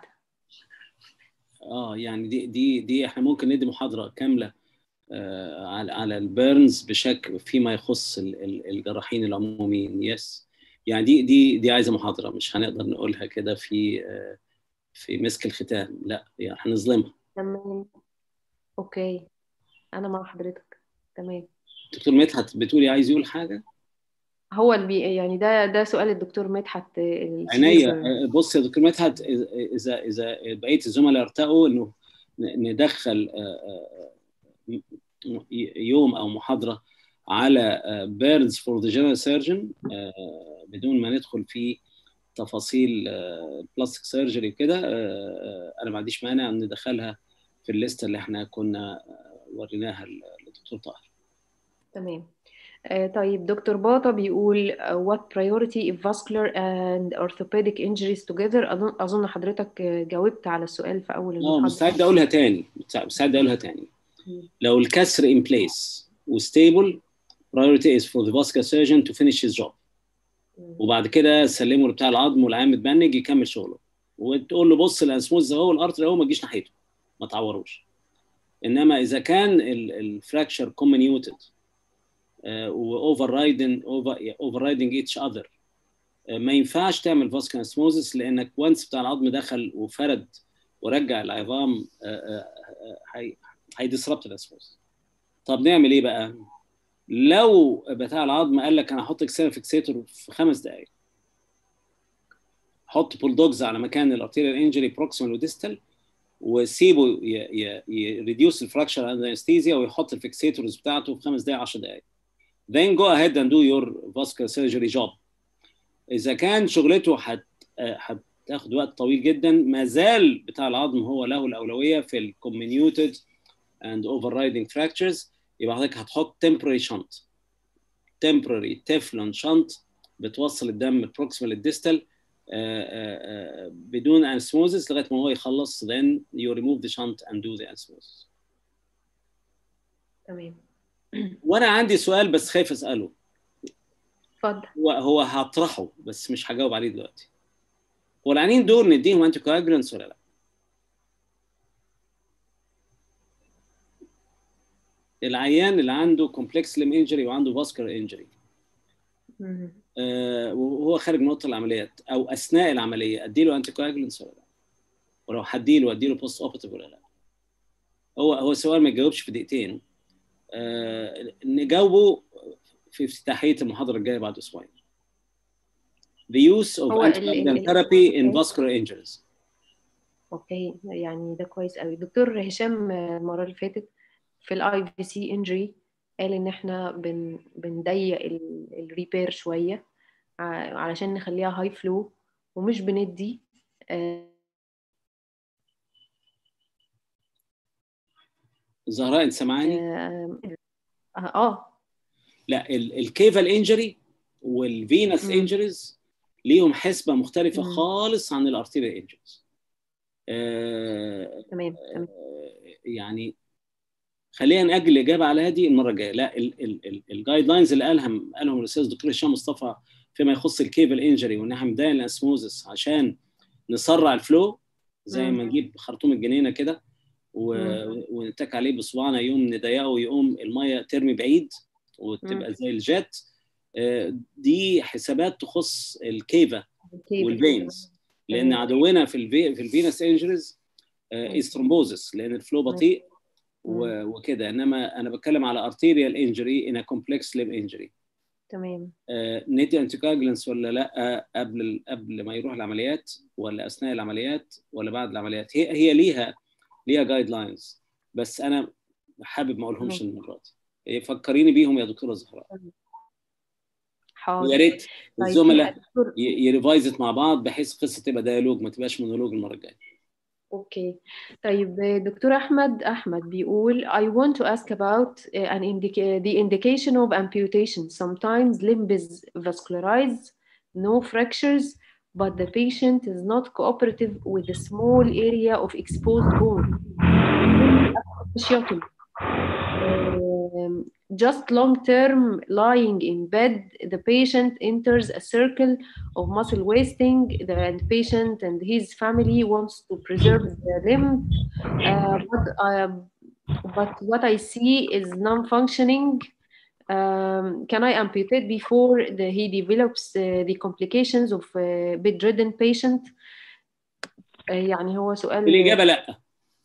اه يعني دي دي دي احنا ممكن ندي محاضره كامله آه على على البيرنز بشكل فيما يخص الجراحين العموميين يس يعني دي دي دي عايزه محاضره مش هنقدر نقولها كده في آه في مسك الختام لا يعني هنظلمها تمام اوكي انا مع حضرتك تمام دكتور مدحت بتقولي عايز يقول حاجه هو اللي بي يعني ده ده سؤال الدكتور مدحت عينيا بص يا دكتور مدحت اذا اذا بقيه الزملاء ارتقوا انه ندخل يوم او محاضره على بيرنز فور ذا جنرال سيرجن بدون ما ندخل في تفاصيل البلاستيك سيرجري وكده انا ما عنديش مانع ان ندخلها في الليسته اللي احنا كنا وريناها للدكتور طاهر تمام طيب دكتور باطا بيقول what priority if vascular and orthopedic injuries together اظن حضرتك جاوبت على السؤال في اول المحاضره اه مستعد اقولها تاني مستعد اقولها تاني لو الكسر in place وستيبل priority is for the vascular surgeon to finish his job وبعد كده سلمه لبتاع العظم والعيان متبنج يكمل شغله وتقول له بص الانسموز اهو الارتر اهو ما تجيش ناحيته ما تعوروش انما اذا كان الفراكشر كومنيوتد واوفر رايدنج اوفر رايدنج ايتش اذر ما ينفعش تعمل فاسكولار اسموزس لانك وانس بتاع العظم دخل وفرد ورجع العظام هيدسربت الاسموز طب نعمل ايه بقى؟ لو بتاع العظم قال لك انا هحط اكسيرا فيكسيتور في خمس دقائق حط بولدوجز على مكان الارتيريال انجري بروكسيمال وديستال وسيبه يريديوس الفراكشر اند انستيزيا ويحط الفيكسيتورز بتاعته في خمس دقائق 10 دقائق then go ahead and do your vascular surgery job اذا كان شغلته هت هتاخد وقت طويل جدا ما زال بتاع العظم هو له الاولويه في الكومينيوتد and overriding fractures يبقى حضرتك هتحط temporary shunt temporary تeflon shunt بتوصل الدم البروكسيمال الديستال بدون انسموزس لغايه ما هو يخلص then you remove the shunt and do the ansmosis تمام وانا عندي سؤال بس خايف اساله اتفضل هو هو هطرحه بس مش هجاوب عليه دلوقتي هو العيانين دول نديهم انتي كواجولانس ولا لا؟ العيان اللي عنده كومبلكس ليم انجري وعنده فاسكولار انجري آه وهو خارج من اوضه العمليات او اثناء العمليه اديله انتي كواجولانس ولا لا؟ ولو هديله اديله بوست اوبرتيف ولا لا؟ هو هو سؤال ما يجاوبش في دقيقتين آه نجاوبه في افتتاحيه المحاضره الجايه بعد اسبوعين. The use of anticoagulant therapy in vascular injuries. اوكي يعني ده كويس قوي دكتور هشام المره اللي فاتت في الاي في سي انجري قال ان احنا بن بنضيق الريبير شويه علشان نخليها هاي فلو ومش بندي زهراء انت سامعاني؟ اه, آه. لا الكيفال انجري والفينس انجريز ليهم حسبه مختلفه مم. خالص عن الارتيريال انجريز تمام تمام يعني خلينا ناجل الاجابه على هذه المره الجايه لا الجايد لاينز اللي قالها قالهم الاستاذ الدكتور هشام مصطفى فيما يخص الكيفال انجري وان احنا بندايه الاسموزس عشان نسرع الفلو زي ما نجيب خرطوم الجنينه كده ونتك عليه بصباعنا يوم نضيقه يقوم الميه ترمي بعيد وتبقى زي الجات دي حسابات تخص الكيفا والفينز لان تمام. عدونا في الفي في الفينس انجريز از ثرومبوزس لان الفلو بطيء و- وكده انما انا بتكلم على ارتيريال انجري ان كومبلكس ليم انجري تمام ندي انتيكاجلنس ولا لا قبل ال- قبل ما يروح العمليات ولا اثناء العمليات ولا بعد العمليات هي هي ليها ليها جايد لاينز بس انا حابب ما اقولهمش المره دي فكريني بيهم يا دكتوره زهراء حاضر ويا ريت طيب، الزملاء دكتور- ي- يريفايزت مع بعض بحيث القصه تبقى ديالوج ما تبقاش مونولوج المره الجايه اوكي طيب دكتور احمد احمد بيقول I want to ask about uh, an indica the indication of amputation sometimes limb is vascularized no fractures but the patient is not cooperative with a small area of exposed bone fasciotomy. Um, just long term lying in bed the patient enters a circle of muscle wasting the and patient and his family wants to preserve the limb uh, but, uh, but what i see is non-functioning um, can i amputate before the, he develops uh, the complications of uh, bedridden patient uh, يعني هو سؤال الاجابه لا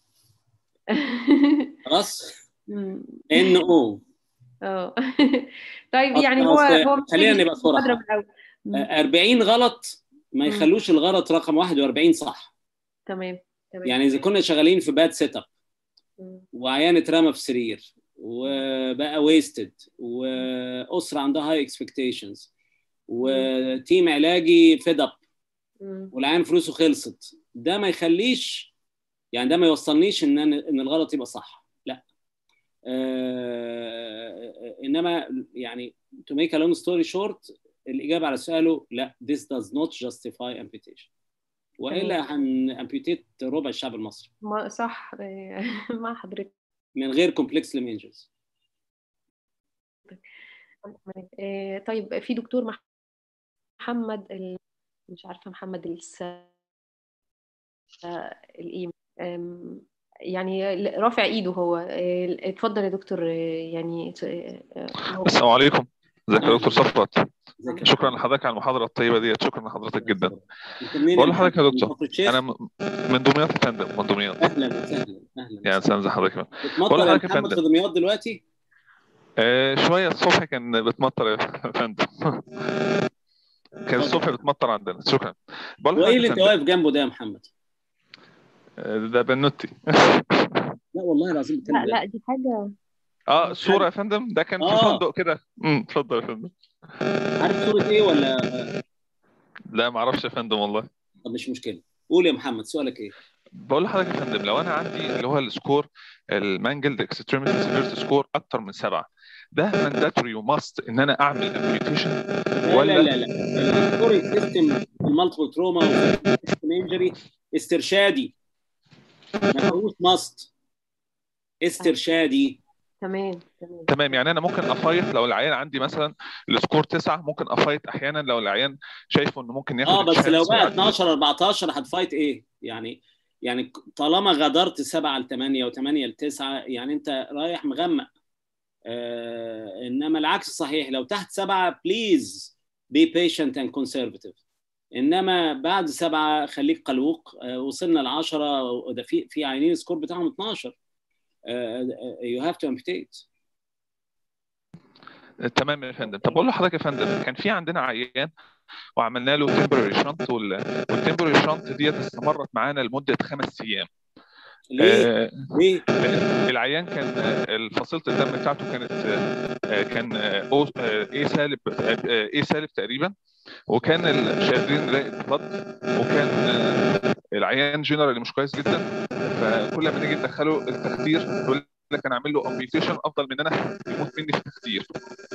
خلاص مم. ان او اه طيب يعني هو أصل هو خلينا نبقى صراحة. محاضرة من الأول. مم. 40 غلط ما مم. يخلوش الغلط رقم 41 صح تمام تمام يعني اذا كنا شغالين في باد سيت اب مم. وعيان اترمى في سرير وبقى ويستد واسره عندها هاي اكسبكتيشنز وتيم علاجي فيد اب مم. والعيان فلوسه خلصت ده ما يخليش يعني ده ما يوصلنيش ان أنا- ان الغلط يبقى صح لا آه انما يعني to make a long story short الاجابه على سؤاله لا this does not justify amputation والا هن amputate ربع الشعب المصري ما صح مع حضرتك من غير complex limb injuries آه، طيب في دكتور مح- محمد ال... مش عارفة محمد الس آه، الإيه آم، يعني ل- رافع ايده هو آه، اتفضل يا دكتور آه، يعني آه، آه، السلام عليكم ازيك يا دكتور صفوت ازيك يا شكرا فندم؟ لحضرتك على المحاضره الطيبه ديت شكرا لحضرتك جدا انت منين بقول يا لحضرتك يا محمد؟ دكتور، من كفر الشيخ؟ انا م- من دمياط يا فندم من دمياط اهلا وسهلا اهلا يعني استاذ حضرتك بتمطر بقول يا لحضرتك يا محمد في فندم. دمياط دلوقتي؟ آه شويه الصبح كان بتمطر يا فندم كان الصبح بتمطر عندنا شكرا بقول وايه لحضرتك اللي يا انت فندم واقف جنبه ده يا محمد؟ آه، ده بنوتي لا والله العظيم بتكلم لا بجد. لا دي حاجة اه الصوره يا فندم ده كان في آه. فندق كده امم اتفضل يا فندم عارف صورة ايه ولا لا ما اعرفش يا فندم والله طب مش مشكلة قول يا محمد سؤالك ايه؟ بقول لحضرتك يا فندم لو انا عندي اللي هو السكور المانجلد اكستريميتي سيفيرتي سكور اكتر من سبعه ده مانداتوري وماست ان انا اعمل امبيوتيشن لا ولا- لا لا لا السكورينج سيستم المالتيبل تروما والسيستم انجري استرشادي ما فيهوش ماست استرشادي تمام تمام تمام يعني انا ممكن افايت لو العيان عندي مثلا السكور تسعه ممكن افايت احيانا لو العيان شايفه انه ممكن ياخد اه بس لو الشانس بقى ويعدي. 12 14 هتفايت ايه؟ يعني يعني طالما غادرت 7 ل 8 و8 ل 9 يعني انت رايح مغمق آه انما العكس صحيح لو تحت 7 بليز بي بيشنت اند كونسرفتيف انما بعد 7 خليك قلوق آه وصلنا ل 10 وده في في عينين السكور بتاعهم 12 يو هاف تو امبيتيت تمام يا فندم طب بقول لحضرتك يا فندم كان في عندنا عيان وعملنا له تمبرري شنط والتمبرري شنط ديت استمرت معانا لمده خمس ايام ليه؟ آه، ليه؟ العيان كان آه، فصيله الدم بتاعته كانت آه، آه، كان آه، أو- آه، ايه سالب آه، ايه سالب تقريبا وكان ال- شايفين راقد بلد وكان آه، العيان جنرالي مش كويس جدا فكل ما نيجي ندخله التخدير يقول لك انا اعمل له امبيوتيشن افضل من انا يموت مني في التخدير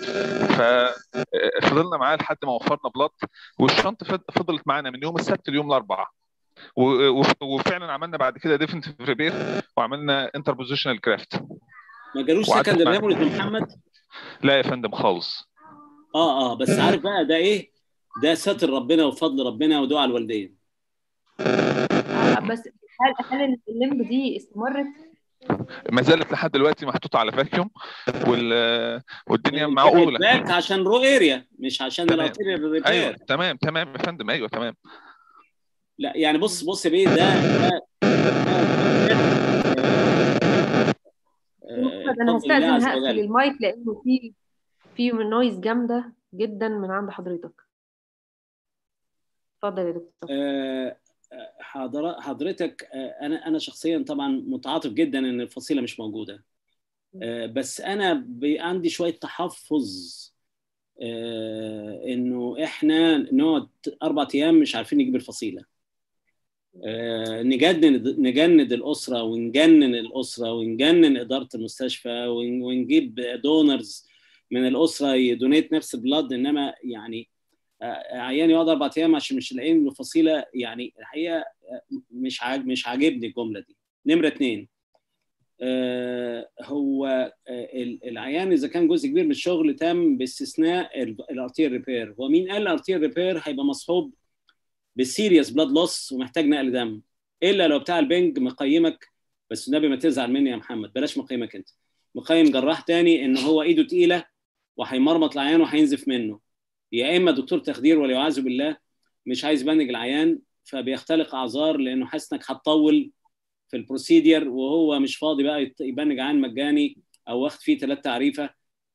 ففضلنا معاه لحد ما وفرنا بلاد والشنط فض- فضلت معانا من يوم السبت ليوم الاربعاء و- وف- وفعلا عملنا بعد كده ديفنتيف ريبير وعملنا انتربوزيشنال كرافت ما جالوش وعدت سكندري معاك. هيموريج يا محمد؟ لا يا فندم خالص اه اه بس عارف بقى ده ايه؟ ده ستر ربنا وفضل ربنا ودعاء الوالدين آه، بس هل هل الليمب دي استمرت ما زالت لحد دلوقتي محطوطه على فاكيوم وال... والدنيا معقوله باك عشان رو اريا مش عشان تمام. الارتيريال ايوه ريبير تمام تمام يا فندم ايوه تمام لا يعني بص بص يا بيه ده ده انا هستأذن هقفل المايك لانه في في نويز جامده جدا من عند حضرتك اتفضل يا دكتور حضر حضرتك انا انا شخصيا طبعا متعاطف جدا ان الفصيله مش موجوده بس انا عندي شويه تحفظ انه احنا نقعد اربع ايام مش عارفين نجيب الفصيله نجند نجند الاسره ونجنن الاسره ونجنن اداره المستشفى ونجيب دونرز من الاسره يدونيت نفس البلاد انما يعني عيان يقعد اربع ايام عشان مش لاقيين له فصيله يعني الحقيقه مش عاج مش عاجبني الجمله دي نمره اثنين هو العيان اذا كان جزء كبير من الشغل تم باستثناء الارتير ريبير هو مين قال الارتير ريبير هيبقى مصحوب بالسيريس بلاد لوس ومحتاج نقل دم الا لو بتاع البنج مقيمك بس النبي ما تزعل مني يا محمد بلاش مقيمك انت مقيم جراح تاني ان هو ايده تقيله وهيمرمط العيان وهينزف منه يا اما دكتور تخدير والعياذ بالله مش عايز يبنج العيان فبيختلق اعذار لانه حاسس انك هتطول في البروسيدير وهو مش فاضي بقى يبنج عيان مجاني او واخد فيه ثلاث تعريفه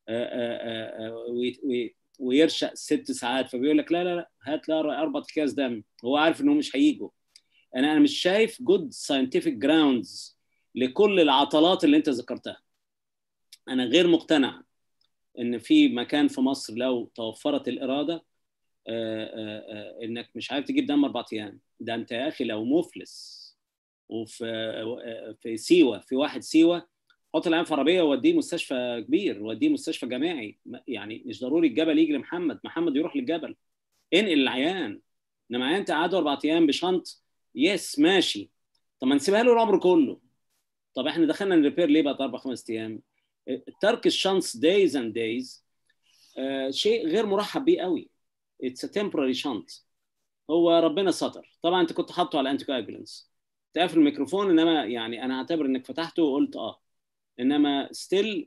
ويرشق ست ساعات فبيقول لك لا لا لا هات لي اربع اكياس دم هو عارف انهم مش هيجوا انا انا مش شايف جود ساينتفك جراوندز لكل العطلات اللي انت ذكرتها انا غير مقتنع ان في مكان في مصر لو توفرت الاراده آآ آآ انك مش عارف تجيب دم اربع ايام ده انت يا اخي لو مفلس وفي في سيوه في واحد سيوه حط العيان في عربيه ووديه مستشفى كبير وديه مستشفى جامعي يعني مش ضروري الجبل يجي لمحمد محمد يروح للجبل انقل العيان انما عيان تقعدوا اربع ايام بشنط يس ماشي طب ما نسيبها له العمر كله طب احنا دخلنا الريبير ليه بقى اربع خمس ايام ترك الشنطس دايز اند دايز شيء غير مرحب بيه قوي اتس تمبراري شنط هو ربنا ستر طبعا انت كنت حاطه على انتي كواجولانس تقفل الميكروفون انما يعني انا اعتبر انك فتحته وقلت اه انما ستيل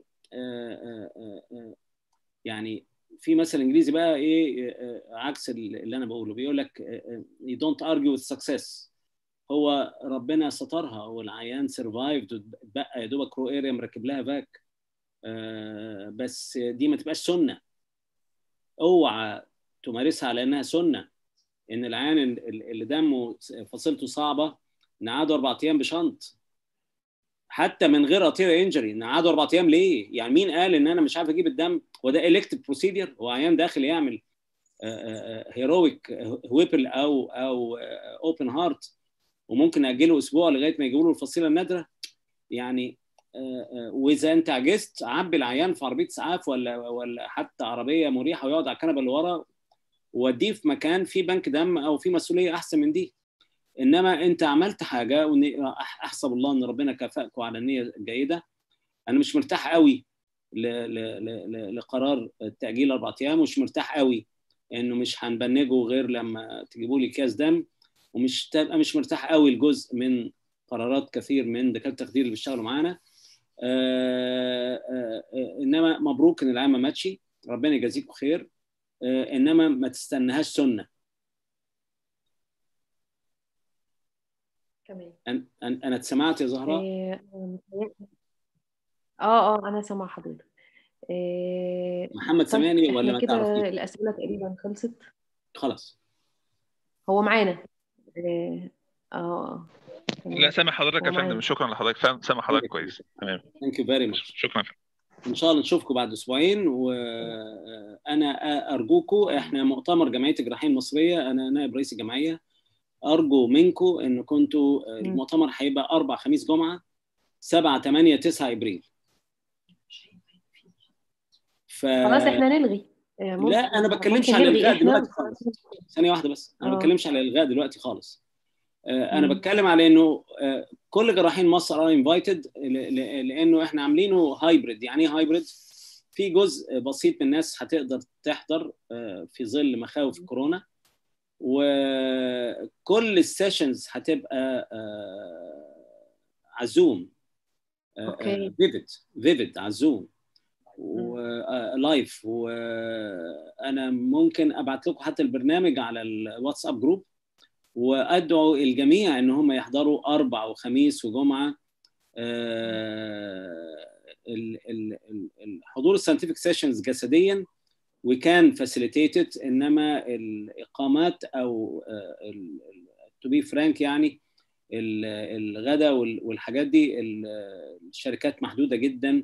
يعني في مثل انجليزي بقى ايه عكس اللي انا بقوله بيقول لك you don't argue with success هو ربنا سترها والعيان سرفايفد بقى يا دوبك رو اريا مركب لها باك بس دي ما تبقاش سنه اوعى تمارسها على انها سنه ان العيان اللي دمه فصيلته صعبه نقعده اربع ايام بشنط حتى من غير ارتيريا انجري نقعده اربع ايام ليه؟ يعني مين قال ان انا مش عارف اجيب الدم؟ هو ده الكتيف بروسيدير؟ هو عيان داخل يعمل هيرويك ويبل او او اوبن هارت وممكن اجله اسبوع لغايه ما يجيبوا له الفصيله النادره يعني واذا انت عجزت عبي العيان في عربيه اسعاف ولا ولا حتى عربيه مريحه ويقعد على الكنبه اللي ورا ووديه في مكان فيه بنك دم او فيه مسؤوليه احسن من دي انما انت عملت حاجه احسب الله ان ربنا كافئكم على النيه الجيده انا مش مرتاح قوي لقرار التاجيل اربع ايام ومش مرتاح قوي انه مش هنبنجه غير لما تجيبوا لي كاس دم ومش تبقى مش مرتاح قوي لجزء من قرارات كثير من دكاتره التخدير اللي بيشتغلوا معانا آآ آآ انما مبروك ان العيان ما ماتش ربنا يجازيكم خير انما ما تستناهاش سنه تمام انا اتسمعت يا زهراء اه اه انا سامعه حضرتك إيه... محمد سامعني ولا ما كده تعرفني الاسئله تقريبا خلصت خلاص هو معانا اه اه لا سامع حضرتك يا فندم شكرا لحضرتك فاهم سامع حضرتك كويس تمام ثانك يو فيري ماتش شكرا ان شاء الله نشوفكم بعد اسبوعين وانا ارجوكم احنا مؤتمر جمعيه الجراحين المصريه انا نائب رئيس الجمعيه ارجو منكم ان كنتوا المؤتمر هيبقى اربع خميس جمعه 7 8 9 ابريل ف... خلاص احنا نلغي لا انا ما بتكلمش على الالغاء دلوقتي خالص ثانيه واحده بس انا ما بتكلمش على الالغاء دلوقتي خالص انا بتكلم على انه كل جراحين مصر ار انفايتد لانه احنا عاملينه هايبريد يعني ايه هايبريد في جزء بسيط من الناس هتقدر تحضر في ظل مخاوف كورونا وكل السيشنز هتبقى على زوم فيفيد فيفيد على زوم ولايف وانا ممكن ابعت لكم حتى البرنامج على الواتساب جروب وادعو الجميع ان هم يحضروا اربع وخميس وجمعه الحضور الساينتفك سيشنز جسديا وكان فاسيليتيتد انما الاقامات او تو بي فرانك يعني الغداء والحاجات دي الشركات محدوده جدا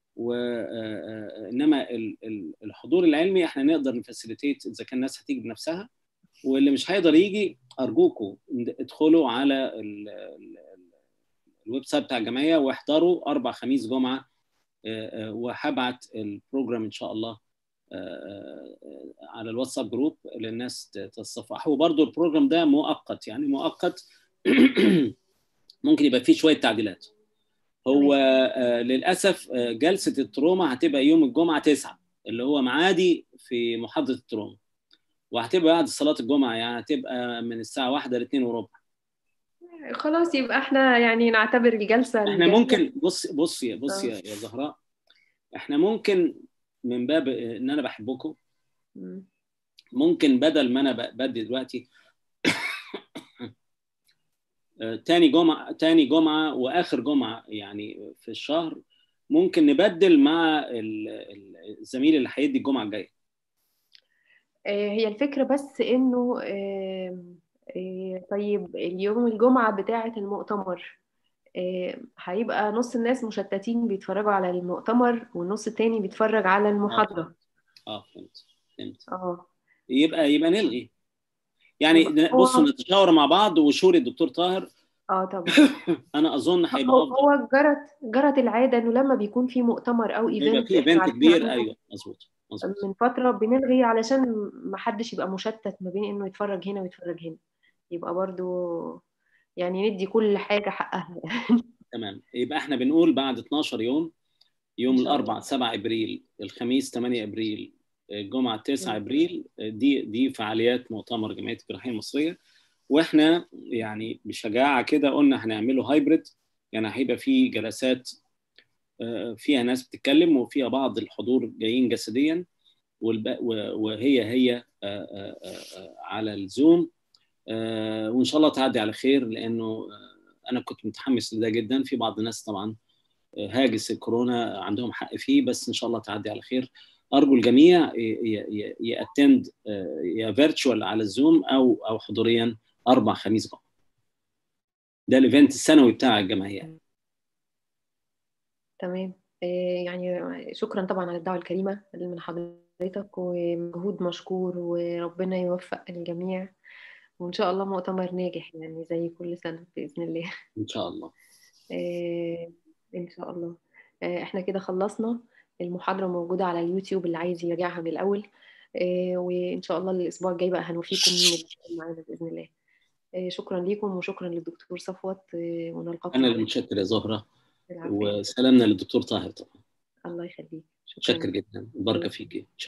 وانما الحضور العلمي احنا نقدر نفاسيليتيت اذا كان الناس هتيجي بنفسها واللي مش هيقدر يجي ارجوكم ادخلوا على الويب سايت بتاع الجمعيه واحضروا اربع خميس جمعه وهبعت البروجرام ان شاء الله على الواتساب جروب للناس تتصفح وبرضه البروجرام ده مؤقت يعني مؤقت ممكن يبقى فيه شويه تعديلات هو للاسف جلسه التروما هتبقى يوم الجمعه 9 اللي هو معادي في محاضره التروما وهتبقى بعد صلاه الجمعه يعني هتبقى من الساعه 1 ل 2 وربع خلاص يبقى احنا يعني نعتبر الجلسه احنا ممكن بص بص يا بص يا, يا زهراء احنا ممكن من باب ان انا بحبكم ممكن بدل ما انا بدي دلوقتي تاني جمعه تاني جمعه واخر جمعه يعني في الشهر ممكن نبدل مع الزميل اللي هيدي الجمعه الجايه هي الفكره بس انه طيب اليوم الجمعه بتاعه المؤتمر هيبقى نص الناس مشتتين بيتفرجوا على المؤتمر والنص التاني بيتفرج على المحاضره اه فهمت فهمت اه يبقى يبقى نلغي يعني بصوا نتشاور مع بعض وشوري الدكتور طاهر اه طبعا انا اظن هيبقى هو, هو جرت جرت العاده انه لما بيكون في مؤتمر او ايفنت يبقى في ايفنت كبير ايوه مظبوط من فتره بنلغي علشان ما حدش يبقى مشتت ما بين انه يتفرج هنا ويتفرج هنا يبقى برضو يعني ندي كل حاجه حقها تمام يبقى احنا بنقول بعد 12 يوم يوم الاربعاء 7 ابريل الخميس 8 ابريل الجمعه 9 ابريل دي دي فعاليات مؤتمر جمعيه الجراحيه المصريه واحنا يعني بشجاعه كده قلنا هنعمله هايبريد يعني هيبقى في جلسات فيها ناس بتتكلم وفيها بعض الحضور جايين جسديا وهي هي على الزوم وان شاء الله تعدي على خير لانه انا كنت متحمس لده جدا في بعض الناس طبعا هاجس الكورونا عندهم حق فيه بس ان شاء الله تعدي على خير ارجو الجميع ياتند يا فيرتشوال على الزوم او او حضوريا اربع خميس جمعه ده الايفنت السنوي بتاع الجمعيه تمام يعني شكرا طبعا على الدعوه الكريمه من حضرتك ومجهود مشكور وربنا يوفق الجميع وان شاء الله مؤتمر ناجح يعني زي كل سنه باذن الله ان شاء الله ان شاء الله احنا كده خلصنا المحاضره موجوده على اليوتيوب اللي عايز يراجعها من الاول وان شاء الله الاسبوع الجاي بقى هنوفيكم مين معانا باذن الله شكرا لكم وشكرا للدكتور صفوت ونلقاكم انا اللي متشكر يا زهره وسلامنا للدكتور طاهر طبعا الله يخليك شكرا جدا البركه فيك